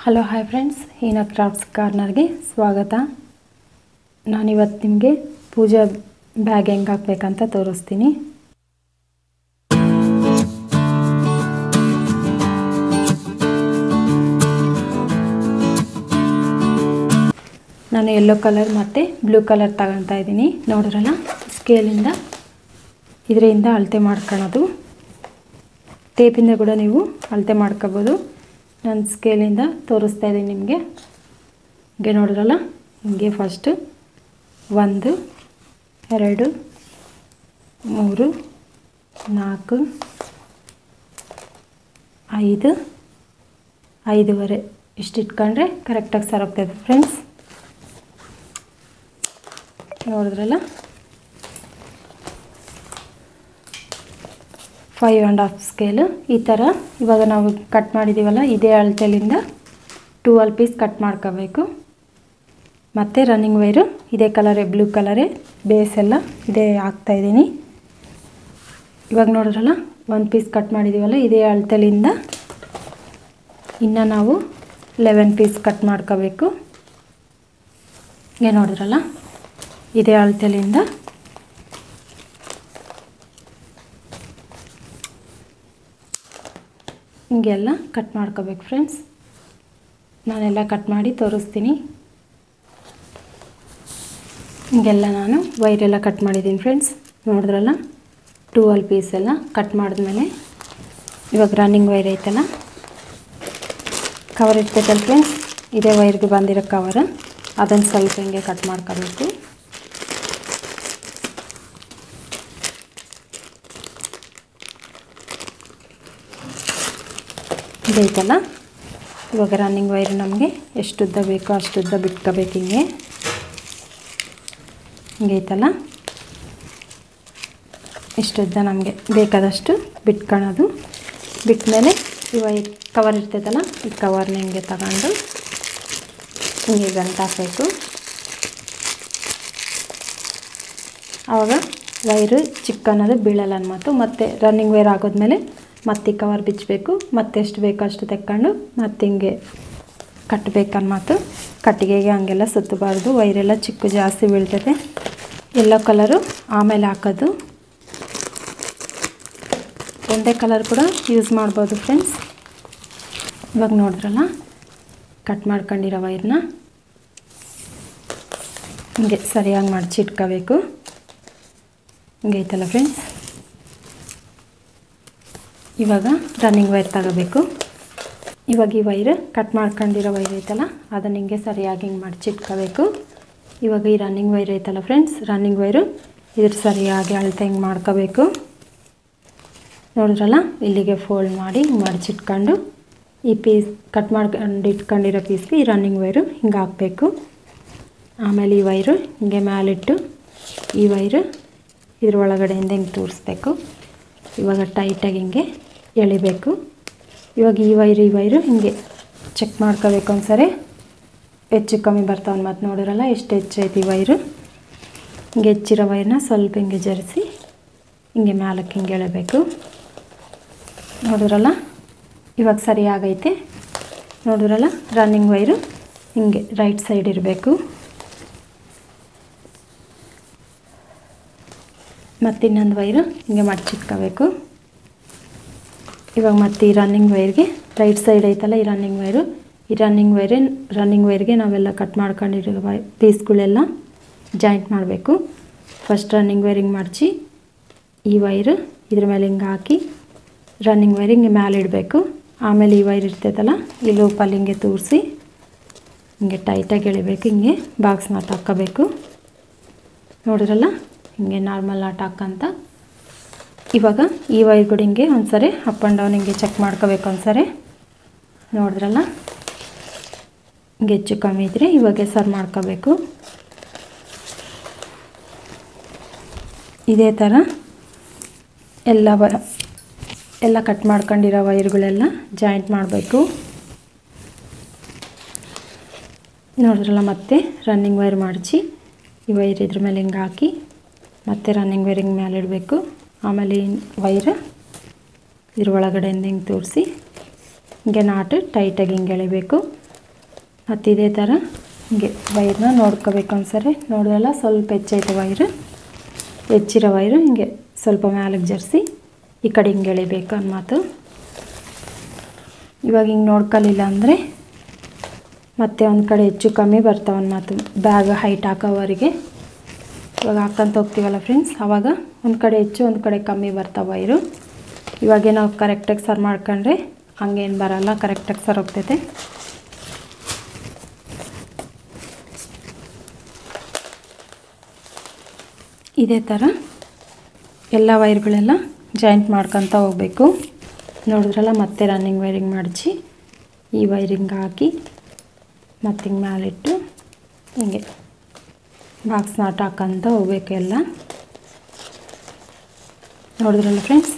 hello hi friends Heena crafts ಕಾರ್ನರ್ಗೆ ಸ್ವಾಗತ ನಾನಿವತ್ತು ನಿಮಗೆ ಪೂಜಾ ಬ್ಯಾಗ್ ಹೆಂಗೆ ಹಾಕ್ಬೇಕಂತ ತೋರಿಸ್ತೀನಿ ನಾನು ಯೆಲ್ಲೋ ಕಲರ್ ಮತ್ತು ಬ್ಲೂ ಕಲರ್ ತಗೊತಾ ಇದ್ದೀನಿ ನೋಡಿದ್ರಲ್ಲ ಸ್ಕೇಲಿಂದ ಇದರಿಂದ ಅಳತೆ ಮಾಡ್ಕೊಳ್ಳೋದು ಟೇಪಿಂದ ಕೂಡ ನೀವು ಅಳತೆ ಮಾಡ್ಕೋಬೋದು ನಾನು ಸ್ಕೇಲಿಂದ ತೋರಿಸ್ತಾ ಇದ್ದೀನಿ ನಿಮಗೆ ಹಿಂಗೆ ನೋಡಿದ್ರಲ್ಲ ಹಿಂಗೆ ಫಸ್ಟು ಒಂದು ಎರಡು ಮೂರು ನಾಲ್ಕು ಐದು ಐದೂವರೆ ಇಷ್ಟು ಇಟ್ಕೊಂಡ್ರೆ ಕರೆಕ್ಟಾಗಿ ಸರೋಗ್ತದೆ ಫ್ರೆಂಡ್ಸ್ ನೋಡಿದ್ರಲ್ಲ ಫೈವ್ ಆ್ಯಂಡ್ ಹಾಫ್ ಸ್ಕೇಲು ಈ ಥರ ಇವಾಗ ನಾವು ಕಟ್ ಮಾಡಿದ್ದೀವಲ್ಲ ಇದೇ ಅಳತೆಲಿಂದ ಟೂವೆಲ್ ಪೀಸ್ ಕಟ್ ಮಾಡ್ಕೋಬೇಕು ಮತ್ತು ರನ್ನಿಂಗ್ ವೈರು ಇದೇ ಕಲರೇ ಬ್ಲೂ ಕಲರೇ ಬೇಸ್ ಎಲ್ಲ ಇದೇ ಹಾಕ್ತಾಯಿದ್ದೀನಿ ಇವಾಗ ನೋಡಿದ್ರಲ್ಲ ಒಂದು ಪೀಸ್ ಕಟ್ ಮಾಡಿದ್ದೀವಲ್ಲ ಇದೇ ಅಳತೆಲಿಂದ ಇನ್ನು ನಾವು ಲೆವೆನ್ ಪೀಸ್ ಕಟ್ ಮಾಡ್ಕೋಬೇಕು ಹಿಂಗೆ ನೋಡಿದ್ರಲ್ಲ ಇದೇ ಅಳತೆಲಿಂದ ಹಿಂಗೆಲ್ಲ ಕಟ್ ಮಾಡ್ಕೋಬೇಕು ಫ್ರೆಂಡ್ಸ್ ನಾನೆಲ್ಲ ಕಟ್ ಮಾಡಿ ತೋರಿಸ್ತೀನಿ ಹಿಂಗೆಲ್ಲ ನಾನು ವೈರೆಲ್ಲ ಕಟ್ ಮಾಡಿದ್ದೀನಿ ಫ್ರೆಂಡ್ಸ್ ನೋಡಿದ್ರಲ್ಲ ಟೂವೆಲ್ ಪೀಸ್ ಎಲ್ಲ ಕಟ್ ಮಾಡಿದ್ಮೇಲೆ ಇವಾಗ ರನ್ನಿಂಗ್ ವೈರ್ ಐತಲ್ಲ ಕವರ್ ಇರ್ತೈತಲ್ಲ ಫ್ರೆಂಡ್ಸ್ ಇದೇ ವೈರ್ಗೆ ಬಂದಿರೋ ಕವರ್ ಅದನ್ನು ಸ್ವಲ್ಪ ಹಿಂಗೆ ಕಟ್ ಮಾಡ್ಕೋಬೇಕು ಇದೈತಲ್ಲ ಇವಾಗ ರನ್ನಿಂಗ್ ವೈರ್ ನಮಗೆ ಎಷ್ಟು ಉದ್ದ ಬೇಕೋ ಅಷ್ಟು ಉದ್ದ ಬಿಟ್ಕೋಬೇಕು ಹಿಂಗೆ ಹಿಂಗೈತಲ್ಲ ಇಷ್ಟು ಉದ್ದ ನಮಗೆ ಬೇಕಾದಷ್ಟು ಬಿಟ್ಕೊಳ್ಳೋದು ಬಿಟ್ಮೇಲೆ ಇವ ಈ ಕವರ್ ಇರ್ತೈತಲ್ಲ ಈ ಕವರ್ನ ಹಿಂಗೆ ತಗೊಂಡು ಹಿಂಗೆ ಗಂಟು ಹಾಕಬೇಕು ಆವಾಗ ವೈರು ಚಿಕ್ಕ ಅನ್ನೋದು ಬೀಳಲ್ಲ ಅನ್ಮಾತು ಮತ್ತು ರನ್ನಿಂಗ್ ವೈರ್ ಆಗೋದ್ಮೇಲೆ ಮತ್ತೆ ಕವರ್ ಬಿಚ್ಚಬೇಕು ಮತ್ತೆ ಎಷ್ಟು ಬೇಕೋ ಅಷ್ಟು ತೆಕ್ಕೊಂಡು ಮತ್ತೆ ಹಿಂಗೆ ಕಟ್ಟಬೇಕನ್ಮಾತು ಕಟ್ಟಿಗೆಗೆ ಹಂಗೆಲ್ಲ ಸುತ್ತಬಾರ್ದು ವೈರೆಲ್ಲ ಚಿಕ್ಕ ಜಾಸ್ತಿ ಬೀಳ್ತದೆ ಎಲ್ಲೋ ಕಲರು ಆಮೇಲೆ ಹಾಕೋದು ಒಂದೇ ಕಲರ್ ಕೂಡ ಯೂಸ್ ಮಾಡ್ಬೋದು ಫ್ರೆಂಡ್ಸ್ ಇವಾಗ ನೋಡಿದ್ರಲ್ಲ ಕಟ್ ಮಾಡ್ಕೊಂಡಿರೋ ವೈರ್ನ ಹಿಂಗೆ ಸರಿಯಾಗಿ ಮಡಚಿ ಇಟ್ಕೋಬೇಕು ಹಿಂಗೆ ಐತಲ್ಲ ಫ್ರೆಂಡ್ಸ್ ಇವಾಗ ರನ್ನಿಂಗ್ ವೈರ್ ತಗೋಬೇಕು ಇವಾಗ ಈ ವೈರ್ ಕಟ್ ಮಾಡ್ಕೊಂಡಿರೋ ವೈರ್ ಐತಲ್ಲ ಅದನ್ನು ಹಿಂಗೆ ಸರಿಯಾಗಿ ಹಿಂಗೆ ಮಡಚಿಟ್ಕೋಬೇಕು ಇವಾಗ ಈ ರನ್ನಿಂಗ್ ವೈರ್ ಐತಲ್ಲ ಫ್ರೆಂಡ್ಸ್ ರನ್ನಿಂಗ್ ವೈರು ಇದ್ರ ಸರಿಯಾಗಿ ಅಳತೆ ಹಿಂಗೆ ಮಾಡ್ಕೋಬೇಕು ನೋಡಿದ್ರಲ್ಲ ಇಲ್ಲಿಗೆ ಫೋಲ್ಡ್ ಮಾಡಿ ಮಡಚಿಟ್ಕೊಂಡು ಈ ಪೀಸ್ ಕಟ್ ಮಾಡ್ಕೊಂಡು ಇಟ್ಕೊಂಡಿರೋ ಪೀಸ್ಗೆ ಈ ರನ್ನಿಂಗ್ ವೈರು ಹಿಂಗೆ ಹಾಕಬೇಕು ಆಮೇಲೆ ಈ ವೈರು ಹಿಂಗೆ ಮೇಲಿಟ್ಟು ಈ ವೈರು ಇದ್ರ ಒಳಗಡೆಯಿಂದ ಹಿಂಗೆ ತೋರಿಸ್ಬೇಕು ಇವಾಗ ಟೈಟಾಗಿ ಹಿಂಗೆ ಎಳಿಬೇಕು ಇವಾಗ ಈ ವೈರು ಈ ವೈರು ಹಿಂಗೆ ಚೆಕ್ ಮಾಡ್ಕೋಬೇಕು ಒಂದ್ಸರಿ ಹೆಚ್ಚು ಕಮ್ಮಿ ಬರ್ತಾವೆ ಮತ್ತು ನೋಡಿರಲ್ಲ ಎಷ್ಟು ಹೆಚ್ಚೈತಿ ಈ ವೈರು ಹಿಂಗೆ ಹೆಚ್ಚಿರೋ ವೈರ್ನ ಸ್ವಲ್ಪ ಹಿಂಗೆ ಜರಿಸಿ ಹಿಂಗೆ ಮ್ಯಾಲಕ್ಕೆ ಹಿಂಗೆ ಎಳಬೇಕು ನೋಡಿದ್ರಲ್ಲ ಇವಾಗ ಸರಿ ಆಗೈತೆ ನೋಡಿದ್ರಲ್ಲ ರನ್ನಿಂಗ್ ವೈರು ಹಿಂಗೆ ರೈಟ್ ಸೈಡ್ ಇರಬೇಕು ಮತ್ತು ಇನ್ನೊಂದು ವೈರು ಹಿಂಗೆ ಮಡಚಿಟ್ಕೋಬೇಕು ಇವಾಗ ಮತ್ತು ಈ ರನ್ನಿಂಗ್ ವೈರ್ಗೆ ರೈಟ್ ಸೈಡ್ ಐತಲ್ಲ ಈ ರನ್ನಿಂಗ್ ವೈರು ಈ ರನ್ನಿಂಗ್ ವೈರೇ ರನ್ನಿಂಗ್ ವೈರ್ಗೆ ನಾವೆಲ್ಲ ಕಟ್ ಮಾಡ್ಕೊಂಡಿರೋ ವೈ ಪೀಸ್ಗಳೆಲ್ಲ ಜಾಯಿಂಟ್ ಮಾಡಬೇಕು ಫಸ್ಟ್ ರನ್ನಿಂಗ್ ವೈರಿಂಗ್ ಮಡಚಿ ಈ ವೈರು ಇದ್ರ ಮೇಲೆ ಹಿಂಗೆ ಹಾಕಿ ರನ್ನಿಂಗ್ ವೈರ್ ಹಿಂಗೆ ಮೇಲೆ ಇಡಬೇಕು ಆಮೇಲೆ ಈ ವೈರ್ ಇರ್ತೈತಲ್ಲ ಈ ಲೂಪಲ್ಲಿ ಹಿಂಗೆ ತೂರಿಸಿ ಹಿಂಗೆ ಟೈಟಾಗಿ ಎಳಿಬೇಕು ಹಿಂಗೆ ಬಾಕ್ಸ್ ನಾಟ್ ಹಾಕ್ಕೋಬೇಕು ನೋಡಿರಲ್ಲ ಹಿಂಗೆ ನಾರ್ಮಲ್ ನಾಟ್ ಹಾಕಂತ ಇವಾಗ ಈ ವೈರ್ ಕೂಡ ಹಿಂಗೆ ಒಂದ್ಸರಿ ಅಪ್ ಆ್ಯಂಡ್ ಡೌನ್ ಹಿಂಗೆ ಚೆಕ್ ಮಾಡ್ಕೋಬೇಕು ಒಂದ್ಸರಿ ನೋಡಿದ್ರಲ್ಲ ಹಿಂಗೆ ಹೆಚ್ಚು ಕಮ್ಮಿ ಇದ್ದರೆ ಇವಾಗ ಸರ್ ಮಾಡ್ಕೋಬೇಕು ಇದೇ ಥರ ಎಲ್ಲ ವ ಎಲ್ಲ ಕಟ್ ಮಾಡ್ಕೊಂಡಿರೋ ವೈರ್ಗಳೆಲ್ಲ ಜಾಯಿಂಟ್ ಮಾಡಬೇಕು ನೋಡಿದ್ರಲ್ಲ ಮತ್ತೆ ರನ್ನಿಂಗ್ ವೈರ್ ಮಾಡಿಸಿ ಈ ವೈರ್ ಇದ್ರ ಮೇಲೆ ಹಿಂಗೆ ಹಾಕಿ ಮತ್ತೆ ರನ್ನಿಂಗ್ ವೈರ್ ಹಿಂಗೆ ಮೇಲೆ ಇಡಬೇಕು ಆಮೇಲೆ ಈ ವೈರ್ ಇದ್ರ ಒಳಗಡೆಯಿಂದ ಹಿಂಗೆ ತೋರಿಸಿ ಹಿಂಗೆ ನಾಟು ಟೈಟಾಗಿ ಹಿಂಗೆ ಎಳಿಬೇಕು ಮತ್ತು ಇದೇ ಥರ ಹಿಂಗೆ ವೈರ್ನ ನೋಡ್ಕೋಬೇಕು ಒಂದ್ಸರಿ ನೋಡಿದ್ರಲ್ಲ ಸ್ವಲ್ಪ ಹೆಚ್ಚೈತೆ ವೈರು ಹೆಚ್ಚಿರೋ ವೈರು ಹಿಂಗೆ ಸ್ವಲ್ಪ ಮ್ಯಾಲಿಗೆ ಜರಿಸಿ ಈ ಕಡೆ ಹಿಂಗೆ ಎಳಿಬೇಕು ಅನ್ನೋ ಮಾತು ಇವಾಗ ಹಿಂಗೆ ನೋಡ್ಕೊಳ್ಳಿಲ್ಲ ಅಂದರೆ ಮತ್ತೆ ಒಂದು ಕಡೆ ಹೆಚ್ಚು ಕಮ್ಮಿ ಬರ್ತಾವೆ ಒಂದು ಮಾತು ಬ್ಯಾಗ್ ಹೈಟ್ ಹಾಕೋವರೆಗೆ ಇವಾಗ ಹಾಕ್ಕಂತ ಹೋಗ್ತೀವಲ್ಲ ಫ್ರೆಂಡ್ಸ್ ಆವಾಗ ಒಂದು ಕಡೆ ಹೆಚ್ಚು ಒಂದು ಕಡೆ ಕಮ್ಮಿ ಬರ್ತಾವೆ ವೈರು ಇವಾಗೇ ನಾವು ಕರೆಕ್ಟಾಗಿ ಸರ್ ಮಾಡ್ಕೊಂಡ್ರೆ ಹಂಗೇನು ಬರಲ್ಲ ಕರೆಕ್ಟಾಗಿ ಸರ್ ಹೋಗ್ತೈತೆ ಇದೇ ಥರ ಎಲ್ಲ ವೈರ್ಗಳೆಲ್ಲ ಜಾಯಿಂಟ್ ಮಾಡ್ಕೊತ ಹೋಗಬೇಕು ನೋಡಿದ್ರಲ್ಲ ಮತ್ತೆ ರನ್ನಿಂಗ್ ವೈರಿಂಗ್ ಮಾಡಿಸಿ ಈ ವೈರಿಂಗ್ ಹಾಕಿ ಮತ್ತು ಹಿಂಗೆ ಮ್ಯಾಲಿಟ್ಟು ಹಿಂಗೆ ಬಾಕ್ಸ್ ನಾಟ್ ಹಾಕಂತ ಹೋಗ್ಬೇಕು ಎಲ್ಲ ನೋಡಿದ್ರಲ್ಲ ಫ್ರೆಂಡ್ಸ್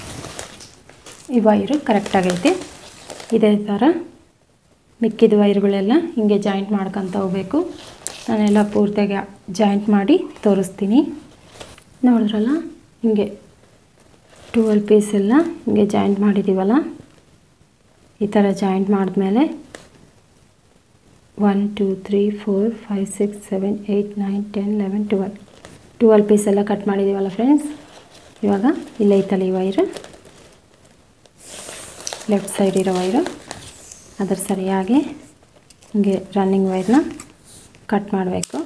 ಈ ವೈರು ಕರೆಕ್ಟಾಗೈತೆ ಇದೇ ಥರ ಮಿಕ್ಕಿದ ವೈರ್ಗಳೆಲ್ಲ ಹಿಂಗೆ ಜಾಯಿಂಟ್ ಮಾಡ್ಕೊತ ಹೋಗ್ಬೇಕು ನಾನೆಲ್ಲ ಪೂರ್ತಿಯಾಗಿ ಜಾಯಿಂಟ್ ಮಾಡಿ ತೋರಿಸ್ತೀನಿ ನೋಡಿದ್ರಲ್ಲ ಹಿಂಗೆ ಟುವೆಲ್ ಪೀಸ್ ಎಲ್ಲ ಹಿಂಗೆ ಜಾಯಿಂಟ್ ಮಾಡಿದ್ದೀವಲ್ಲ ಈ ಥರ ಜಾಯಿಂಟ್ ಮಾಡಿದ್ಮೇಲೆ one two three four five six seven eight nine ten eleven twelve twelve piece ಎಲ್ಲ ಕಟ್ ಮಾಡಿದ್ದೀವಲ್ಲ ಫ್ರೆಂಡ್ಸ್ ಇವಾಗ ಇಲ್ಲೈತಲ್ಲ ಈ ವೈರು ಲೆಫ್ಟ್ ಸೈಡ್ ಇರೋ ವೈರು ಅದ್ರ ಸರಿಯಾಗಿ ಹಿಂಗೆ ರನ್ನಿಂಗ್ ವೈರ್ನ ಕಟ್ ಮಾಡಬೇಕು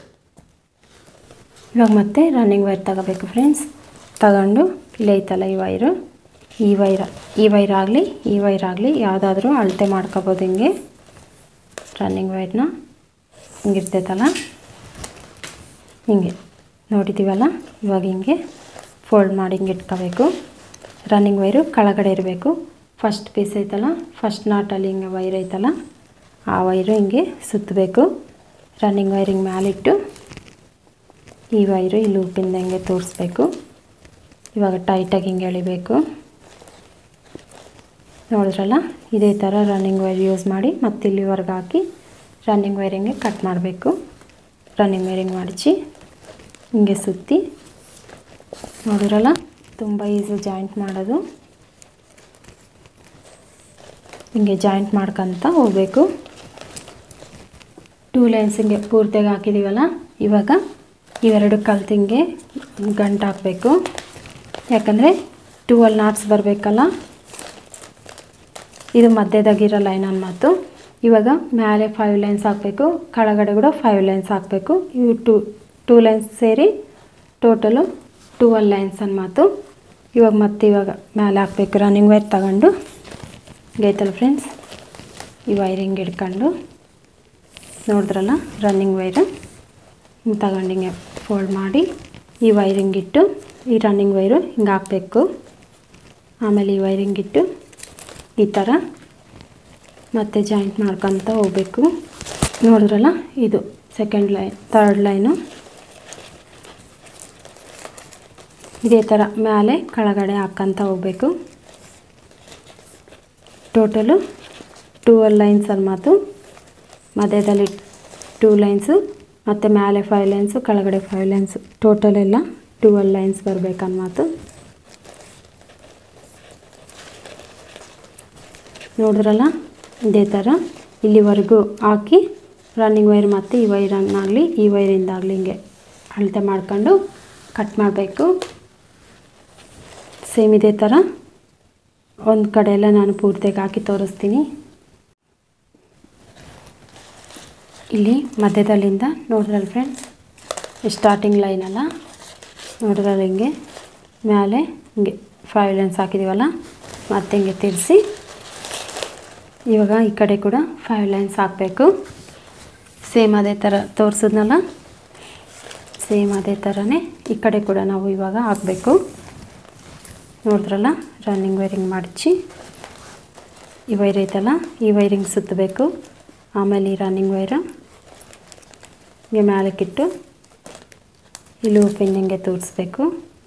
ಇವಾಗ ಮತ್ತೆ ರನ್ನಿಂಗ್ ವೈರ್ ತಗೋಬೇಕು ಫ್ರೆಂಡ್ಸ್ ತಗೊಂಡು ಇಲ್ಲೈತಲ್ಲ ಈ ವೈರು ಈ ವೈರ ಈ ವೈರ್ ಆಗಲಿ ಈ ವೈರ್ ಆಗಲಿ ಯಾವುದಾದ್ರೂ ಅಳತೆ ಮಾಡ್ಕೋಬೋದು ಹಿಂಗೆ ರನ್ನಿಂಗ್ ವೈರ್ನ ಹಿಂಗಿರ್ತೈತಲ್ಲ ಹಿಂಗೆ ನೋಡಿದ್ದೀವಲ್ಲ ಇವಾಗ ಹಿಂಗೆ ಫೋಲ್ಡ್ ಮಾಡಿ ಹಿಂಗೆ ಇಟ್ಕೋಬೇಕು ರನ್ನಿಂಗ್ ವೈರು ಕೆಳಗಡೆ ಇರಬೇಕು ಫಸ್ಟ್ ಪೀಸ್ ಐತಲ್ಲ ಫಸ್ಟ್ ನಾಟಲ್ಲಿ ಹಿಂಗೆ ವೈರ್ ಐತಲ್ಲ ಆ ವೈರು ಹಿಂಗೆ ಸುತ್ತಬೇಕು ರನ್ನಿಂಗ್ ವೈರ್ ಹಿಂಗೆ ಮ್ಯಾಲಿಟ್ಟು ಈ ವೈರು ಈ ಲೂಪಿಂದ ಹಿಂಗೆ ತೋರಿಸ್ಬೇಕು ಇವಾಗ ಟೈಟಾಗಿ ಹಿಂಗೆ ಎಳಿಬೇಕು ನೋಡಿದ್ರಲ್ಲ ಇದೇ ಥರ ರನ್ನಿಂಗ್ ವೈರ್ ಯೂಸ್ ಮಾಡಿ ಮತ್ತೆ ಇಲ್ಲಿವರೆಗೆ ಹಾಕಿ ರನ್ನಿಂಗ್ ವೈರಿಂಗೆ ಕಟ್ ಮಾಡಬೇಕು ರನ್ನಿಂಗ್ ವೈರಿಂಗ್ ಮಾಡಿಸಿ ಹಿಂಗೆ ಸುತ್ತಿ ನೋಡಿದ್ರಲ್ಲ ತುಂಬ ಈಸಿ ಜಾಯಿಂಟ್ ಮಾಡೋದು ಹಿಂಗೆ ಜಾಯಿಂಟ್ ಮಾಡ್ಕೊತ ಹೋಗಬೇಕು ಟೂ ಲೈನ್ಸ್ ಹಿಂಗೆ ಪೂರ್ತಿಯಾಗಿ ಹಾಕಿದ್ದೀವಲ್ಲ ಇವಾಗ ಇವೆರಡು ಕಲ್ತಿಂಗೆ ಗಂಟು ಹಾಕಬೇಕು ಯಾಕಂದರೆ ಟೂವಲ್ ನಾಟ್ಸ್ ಬರಬೇಕಲ್ಲ ಇದು ಮಧ್ಯದಾಗಿರೋ ಲೈನ್ ಮಾತು ಇವಾಗ ಮೇಲೆ ಫೈವ್ ಲೈನ್ಸ್ ಹಾಕಬೇಕು ಕೆಳಗಡೆ ಕೂಡ ಫೈವ್ ಲೈನ್ಸ್ ಹಾಕಬೇಕು ಇವು ಟೂ ಟೂ ಲೈನ್ಸ್ ಸೇರಿ ಟೋಟಲು ಟೂವಲ್ ಲೈನ್ಸ್ ಮಾತು ಇವಾಗ ಮತ್ತೆ ಇವಾಗ ಮೇಲೆ ಹಾಕಬೇಕು ರನ್ನಿಂಗ್ ವೈರ್ ತಗೊಂಡು ಗೈತಲ್ಲ ಫ್ರೆಂಡ್ಸ್ ಈ ವೈರಿಂಗ್ ಹಿಡ್ಕೊಂಡು ನೋಡಿದ್ರಲ್ಲ ರನ್ನಿಂಗ್ ವೈರು ಹಿಂಗೆ ತಗೊಂಡು ಹಿಂಗೆ ಫೋಲ್ಡ್ ಮಾಡಿ ಈ ವೈರಿಂಗ್ ಇಟ್ಟು ಈ ರನ್ನಿಂಗ್ ವೈರು ಹಿಂಗೆ ಹಾಕಬೇಕು ಆಮೇಲೆ ಈ ವೈರಿಂಗ್ ಇಟ್ಟು ಈ ಥರ ಮತ್ತೆ ಜಾಯಿಂಟ್ ಮಾಡ್ಕೊತ ಹೋಗಬೇಕು ನೋಡಿದ್ರಲ್ಲ ಇದು ಸೆಕೆಂಡ್ ಲೈನ್ ತರ್ಡ್ ಲೈನು ಇದೇ ಥರ ಮೇಲೆ ಕೆಳಗಡೆ ಹಾಕ್ಕೊಂತ ಹೋಗಬೇಕು ಟೋಟಲು ಟೂವಲ್ ಲೈನ್ಸ್ ಅಲ್ಲಿ ಮಾತು ಮಧ್ಯದಲ್ಲಿ ಟೂ ಲೈನ್ಸು ಮತ್ತು ಮೇಲೆ ಫೈವ್ ಲೈನ್ಸು ಕೆಳಗಡೆ ಫೈವ್ ಲೈನ್ಸು ಟೋಟಲ್ ಎಲ್ಲ ಟೂವಲ್ ಲೈನ್ಸ್ ಬರಬೇಕನ್ನ ಮಾತು ನೋಡಿದ್ರಲ್ಲ ಇದೇ ಥರ ಇಲ್ಲಿವರೆಗೂ ಹಾಕಿ ರನ್ನಿಂಗ್ ವೈರ್ ಮತ್ತು ಈ ವೈರನ್ನಾಗಲಿ ಈ ವೈರಿಂದಾಗಲಿ ಹಿಂಗೆ ಅಳತೆ ಮಾಡ್ಕೊಂಡು ಕಟ್ ಮಾಡಬೇಕು ಸೇಮ್ ಇದೇ ಥರ ಒಂದು ಕಡೆ ಎಲ್ಲ ನಾನು ಪೂರ್ತಿಯಾಗಿ ಹಾಕಿ ತೋರಿಸ್ತೀನಿ ಇಲ್ಲಿ ಮಧ್ಯದಲ್ಲಿಂದ ನೋಡಿದ್ರಲ್ಲ ಫ್ರೆಂಡ್ಸ್ ಸ್ಟಾರ್ಟಿಂಗ್ ಲೈನಲ್ಲ ನೋಡಿದ್ರಲ್ಲ ಹಿಂಗೆ ಮೇಲೆ ಹಿಂಗೆ ಫೈವ್ ಲೈನ್ಸ್ ಹಾಕಿದ್ದೀವಲ್ಲ ಮತ್ತೆ ಹಿಂಗೆ ತಿರ್ಸಿ ಇವಾಗ ಈ ಕಡೆ ಕೂಡ ಫೈವ್ ಲೈನ್ಸ್ ಹಾಕಬೇಕು ಸೇಮ್ ಅದೇ ಥರ ತೋರಿಸಿದ್ನಲ್ಲ ಸೇಮ್ ಅದೇ ಥರನೇ ಈ ಕಡೆ ಕೂಡ ನಾವು ಇವಾಗ ಹಾಕಬೇಕು ನೋಡಿದ್ರಲ್ಲ ರನ್ನಿಂಗ್ ವೈರಿಂಗ್ ಮಾಡಿಸಿ ಈ ವೈರ್ ಐತಲ್ಲ ಈ ವೈರಿಂಗ್ ಸುತ್ತಬೇಕು ಆಮೇಲೆ ಈ ರನ್ನಿಂಗ್ ವೈರ ಹಿಂಗೆ ಮ್ಯಾಲಕ್ಕಿಟ್ಟು ಈ ಲೂಪಿಂದ ಹಿಂಗೆ ತೋರಿಸ್ಬೇಕು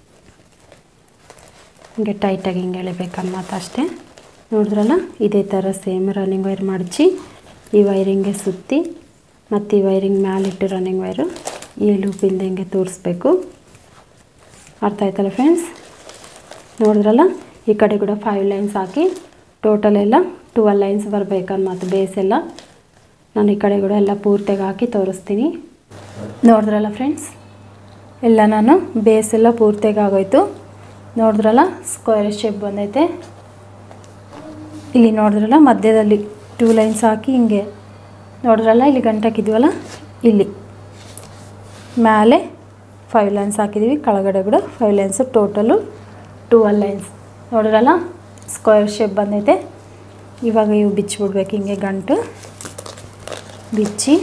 ಹಿಂಗೆ ಟೈಟಾಗಿ ಹಿಂಗೆ ಎಳಿಬೇಕನ್ನ ಮಾತು ಅಷ್ಟೇ ನೋಡಿದ್ರಲ್ಲ ಇದೇ ಥರ ಸೇಮ್ ರನ್ನಿಂಗ್ ವೈರ್ ಮಾಡಿಸಿ ಈ ವೈರಿಂಗೆ ಸುತ್ತಿ ಮತ್ತು ಈ ವೈರಿಂಗ್ ಮ್ಯಾಲಿಟ್ಟು ರನ್ನಿಂಗ್ ವೈರು ಈ ಲೂಪಿಂದ ಹಿಂಗೆ ತೋರಿಸ್ಬೇಕು ಅರ್ಥ ಆಯ್ತಲ್ಲ ಫ್ರೆಂಡ್ಸ್ ನೋಡಿದ್ರಲ್ಲ ಈ ಕಡೆ ಕೂಡ ಫೈವ್ ಲೈನ್ಸ್ ಹಾಕಿ ಟೋಟಲ್ ಎಲ್ಲ ಟ್ವೆಲ್ ಲೈನ್ಸ್ ಬರ್ಬೇಕನ್ನ ಮತ್ತು ಬೇಸ್ ಎಲ್ಲ ನಾನು ಈ ಕಡೆ ಕೂಡ ಎಲ್ಲ ಪೂರ್ತಿಯಾಗಿ ಹಾಕಿ ತೋರಿಸ್ತೀನಿ ನೋಡಿದ್ರಲ್ಲ ಫ್ರೆಂಡ್ಸ್ ಎಲ್ಲ ನಾನು ಬೇಸ್ ಎಲ್ಲ ಪೂರ್ತಿಯಾಗಿ ಆಗೋಯ್ತು ನೋಡಿದ್ರಲ್ಲ ಸ್ಕ್ವೇರ್ ಶೇಪ್ ಬಂದೈತೆ ಇಲ್ಲಿ ನೋಡಿದ್ರಲ್ಲ ಮಧ್ಯದಲ್ಲಿ ಟೂ ಲೈನ್ಸ್ ಹಾಕಿ ಹಿಂಗೆ ನೋಡಿದ್ರಲ್ಲ ಇಲ್ಲಿ ಗಂಟೆ ಹಾಕಿದ್ವಲ್ಲ ಇಲ್ಲಿ ಮೇಲೆ ಫೈವ್ ಲೈನ್ಸ್ ಹಾಕಿದ್ದೀವಿ ಕೆಳಗಡೆ ಕೂಡ five lines total twelve lines ನೋಡಿದ್ರಲ್ಲ ಸ್ಕ್ವೇರ್ ಶೇಪ್ ಬಂದೈತೆ ಇವಾಗ ಇವು ಬಿಚ್ಚಿಬಿಡ್ಬೇಕು ಹಿಂಗೆ ಗಂಟು ಬಿಚ್ಚಿ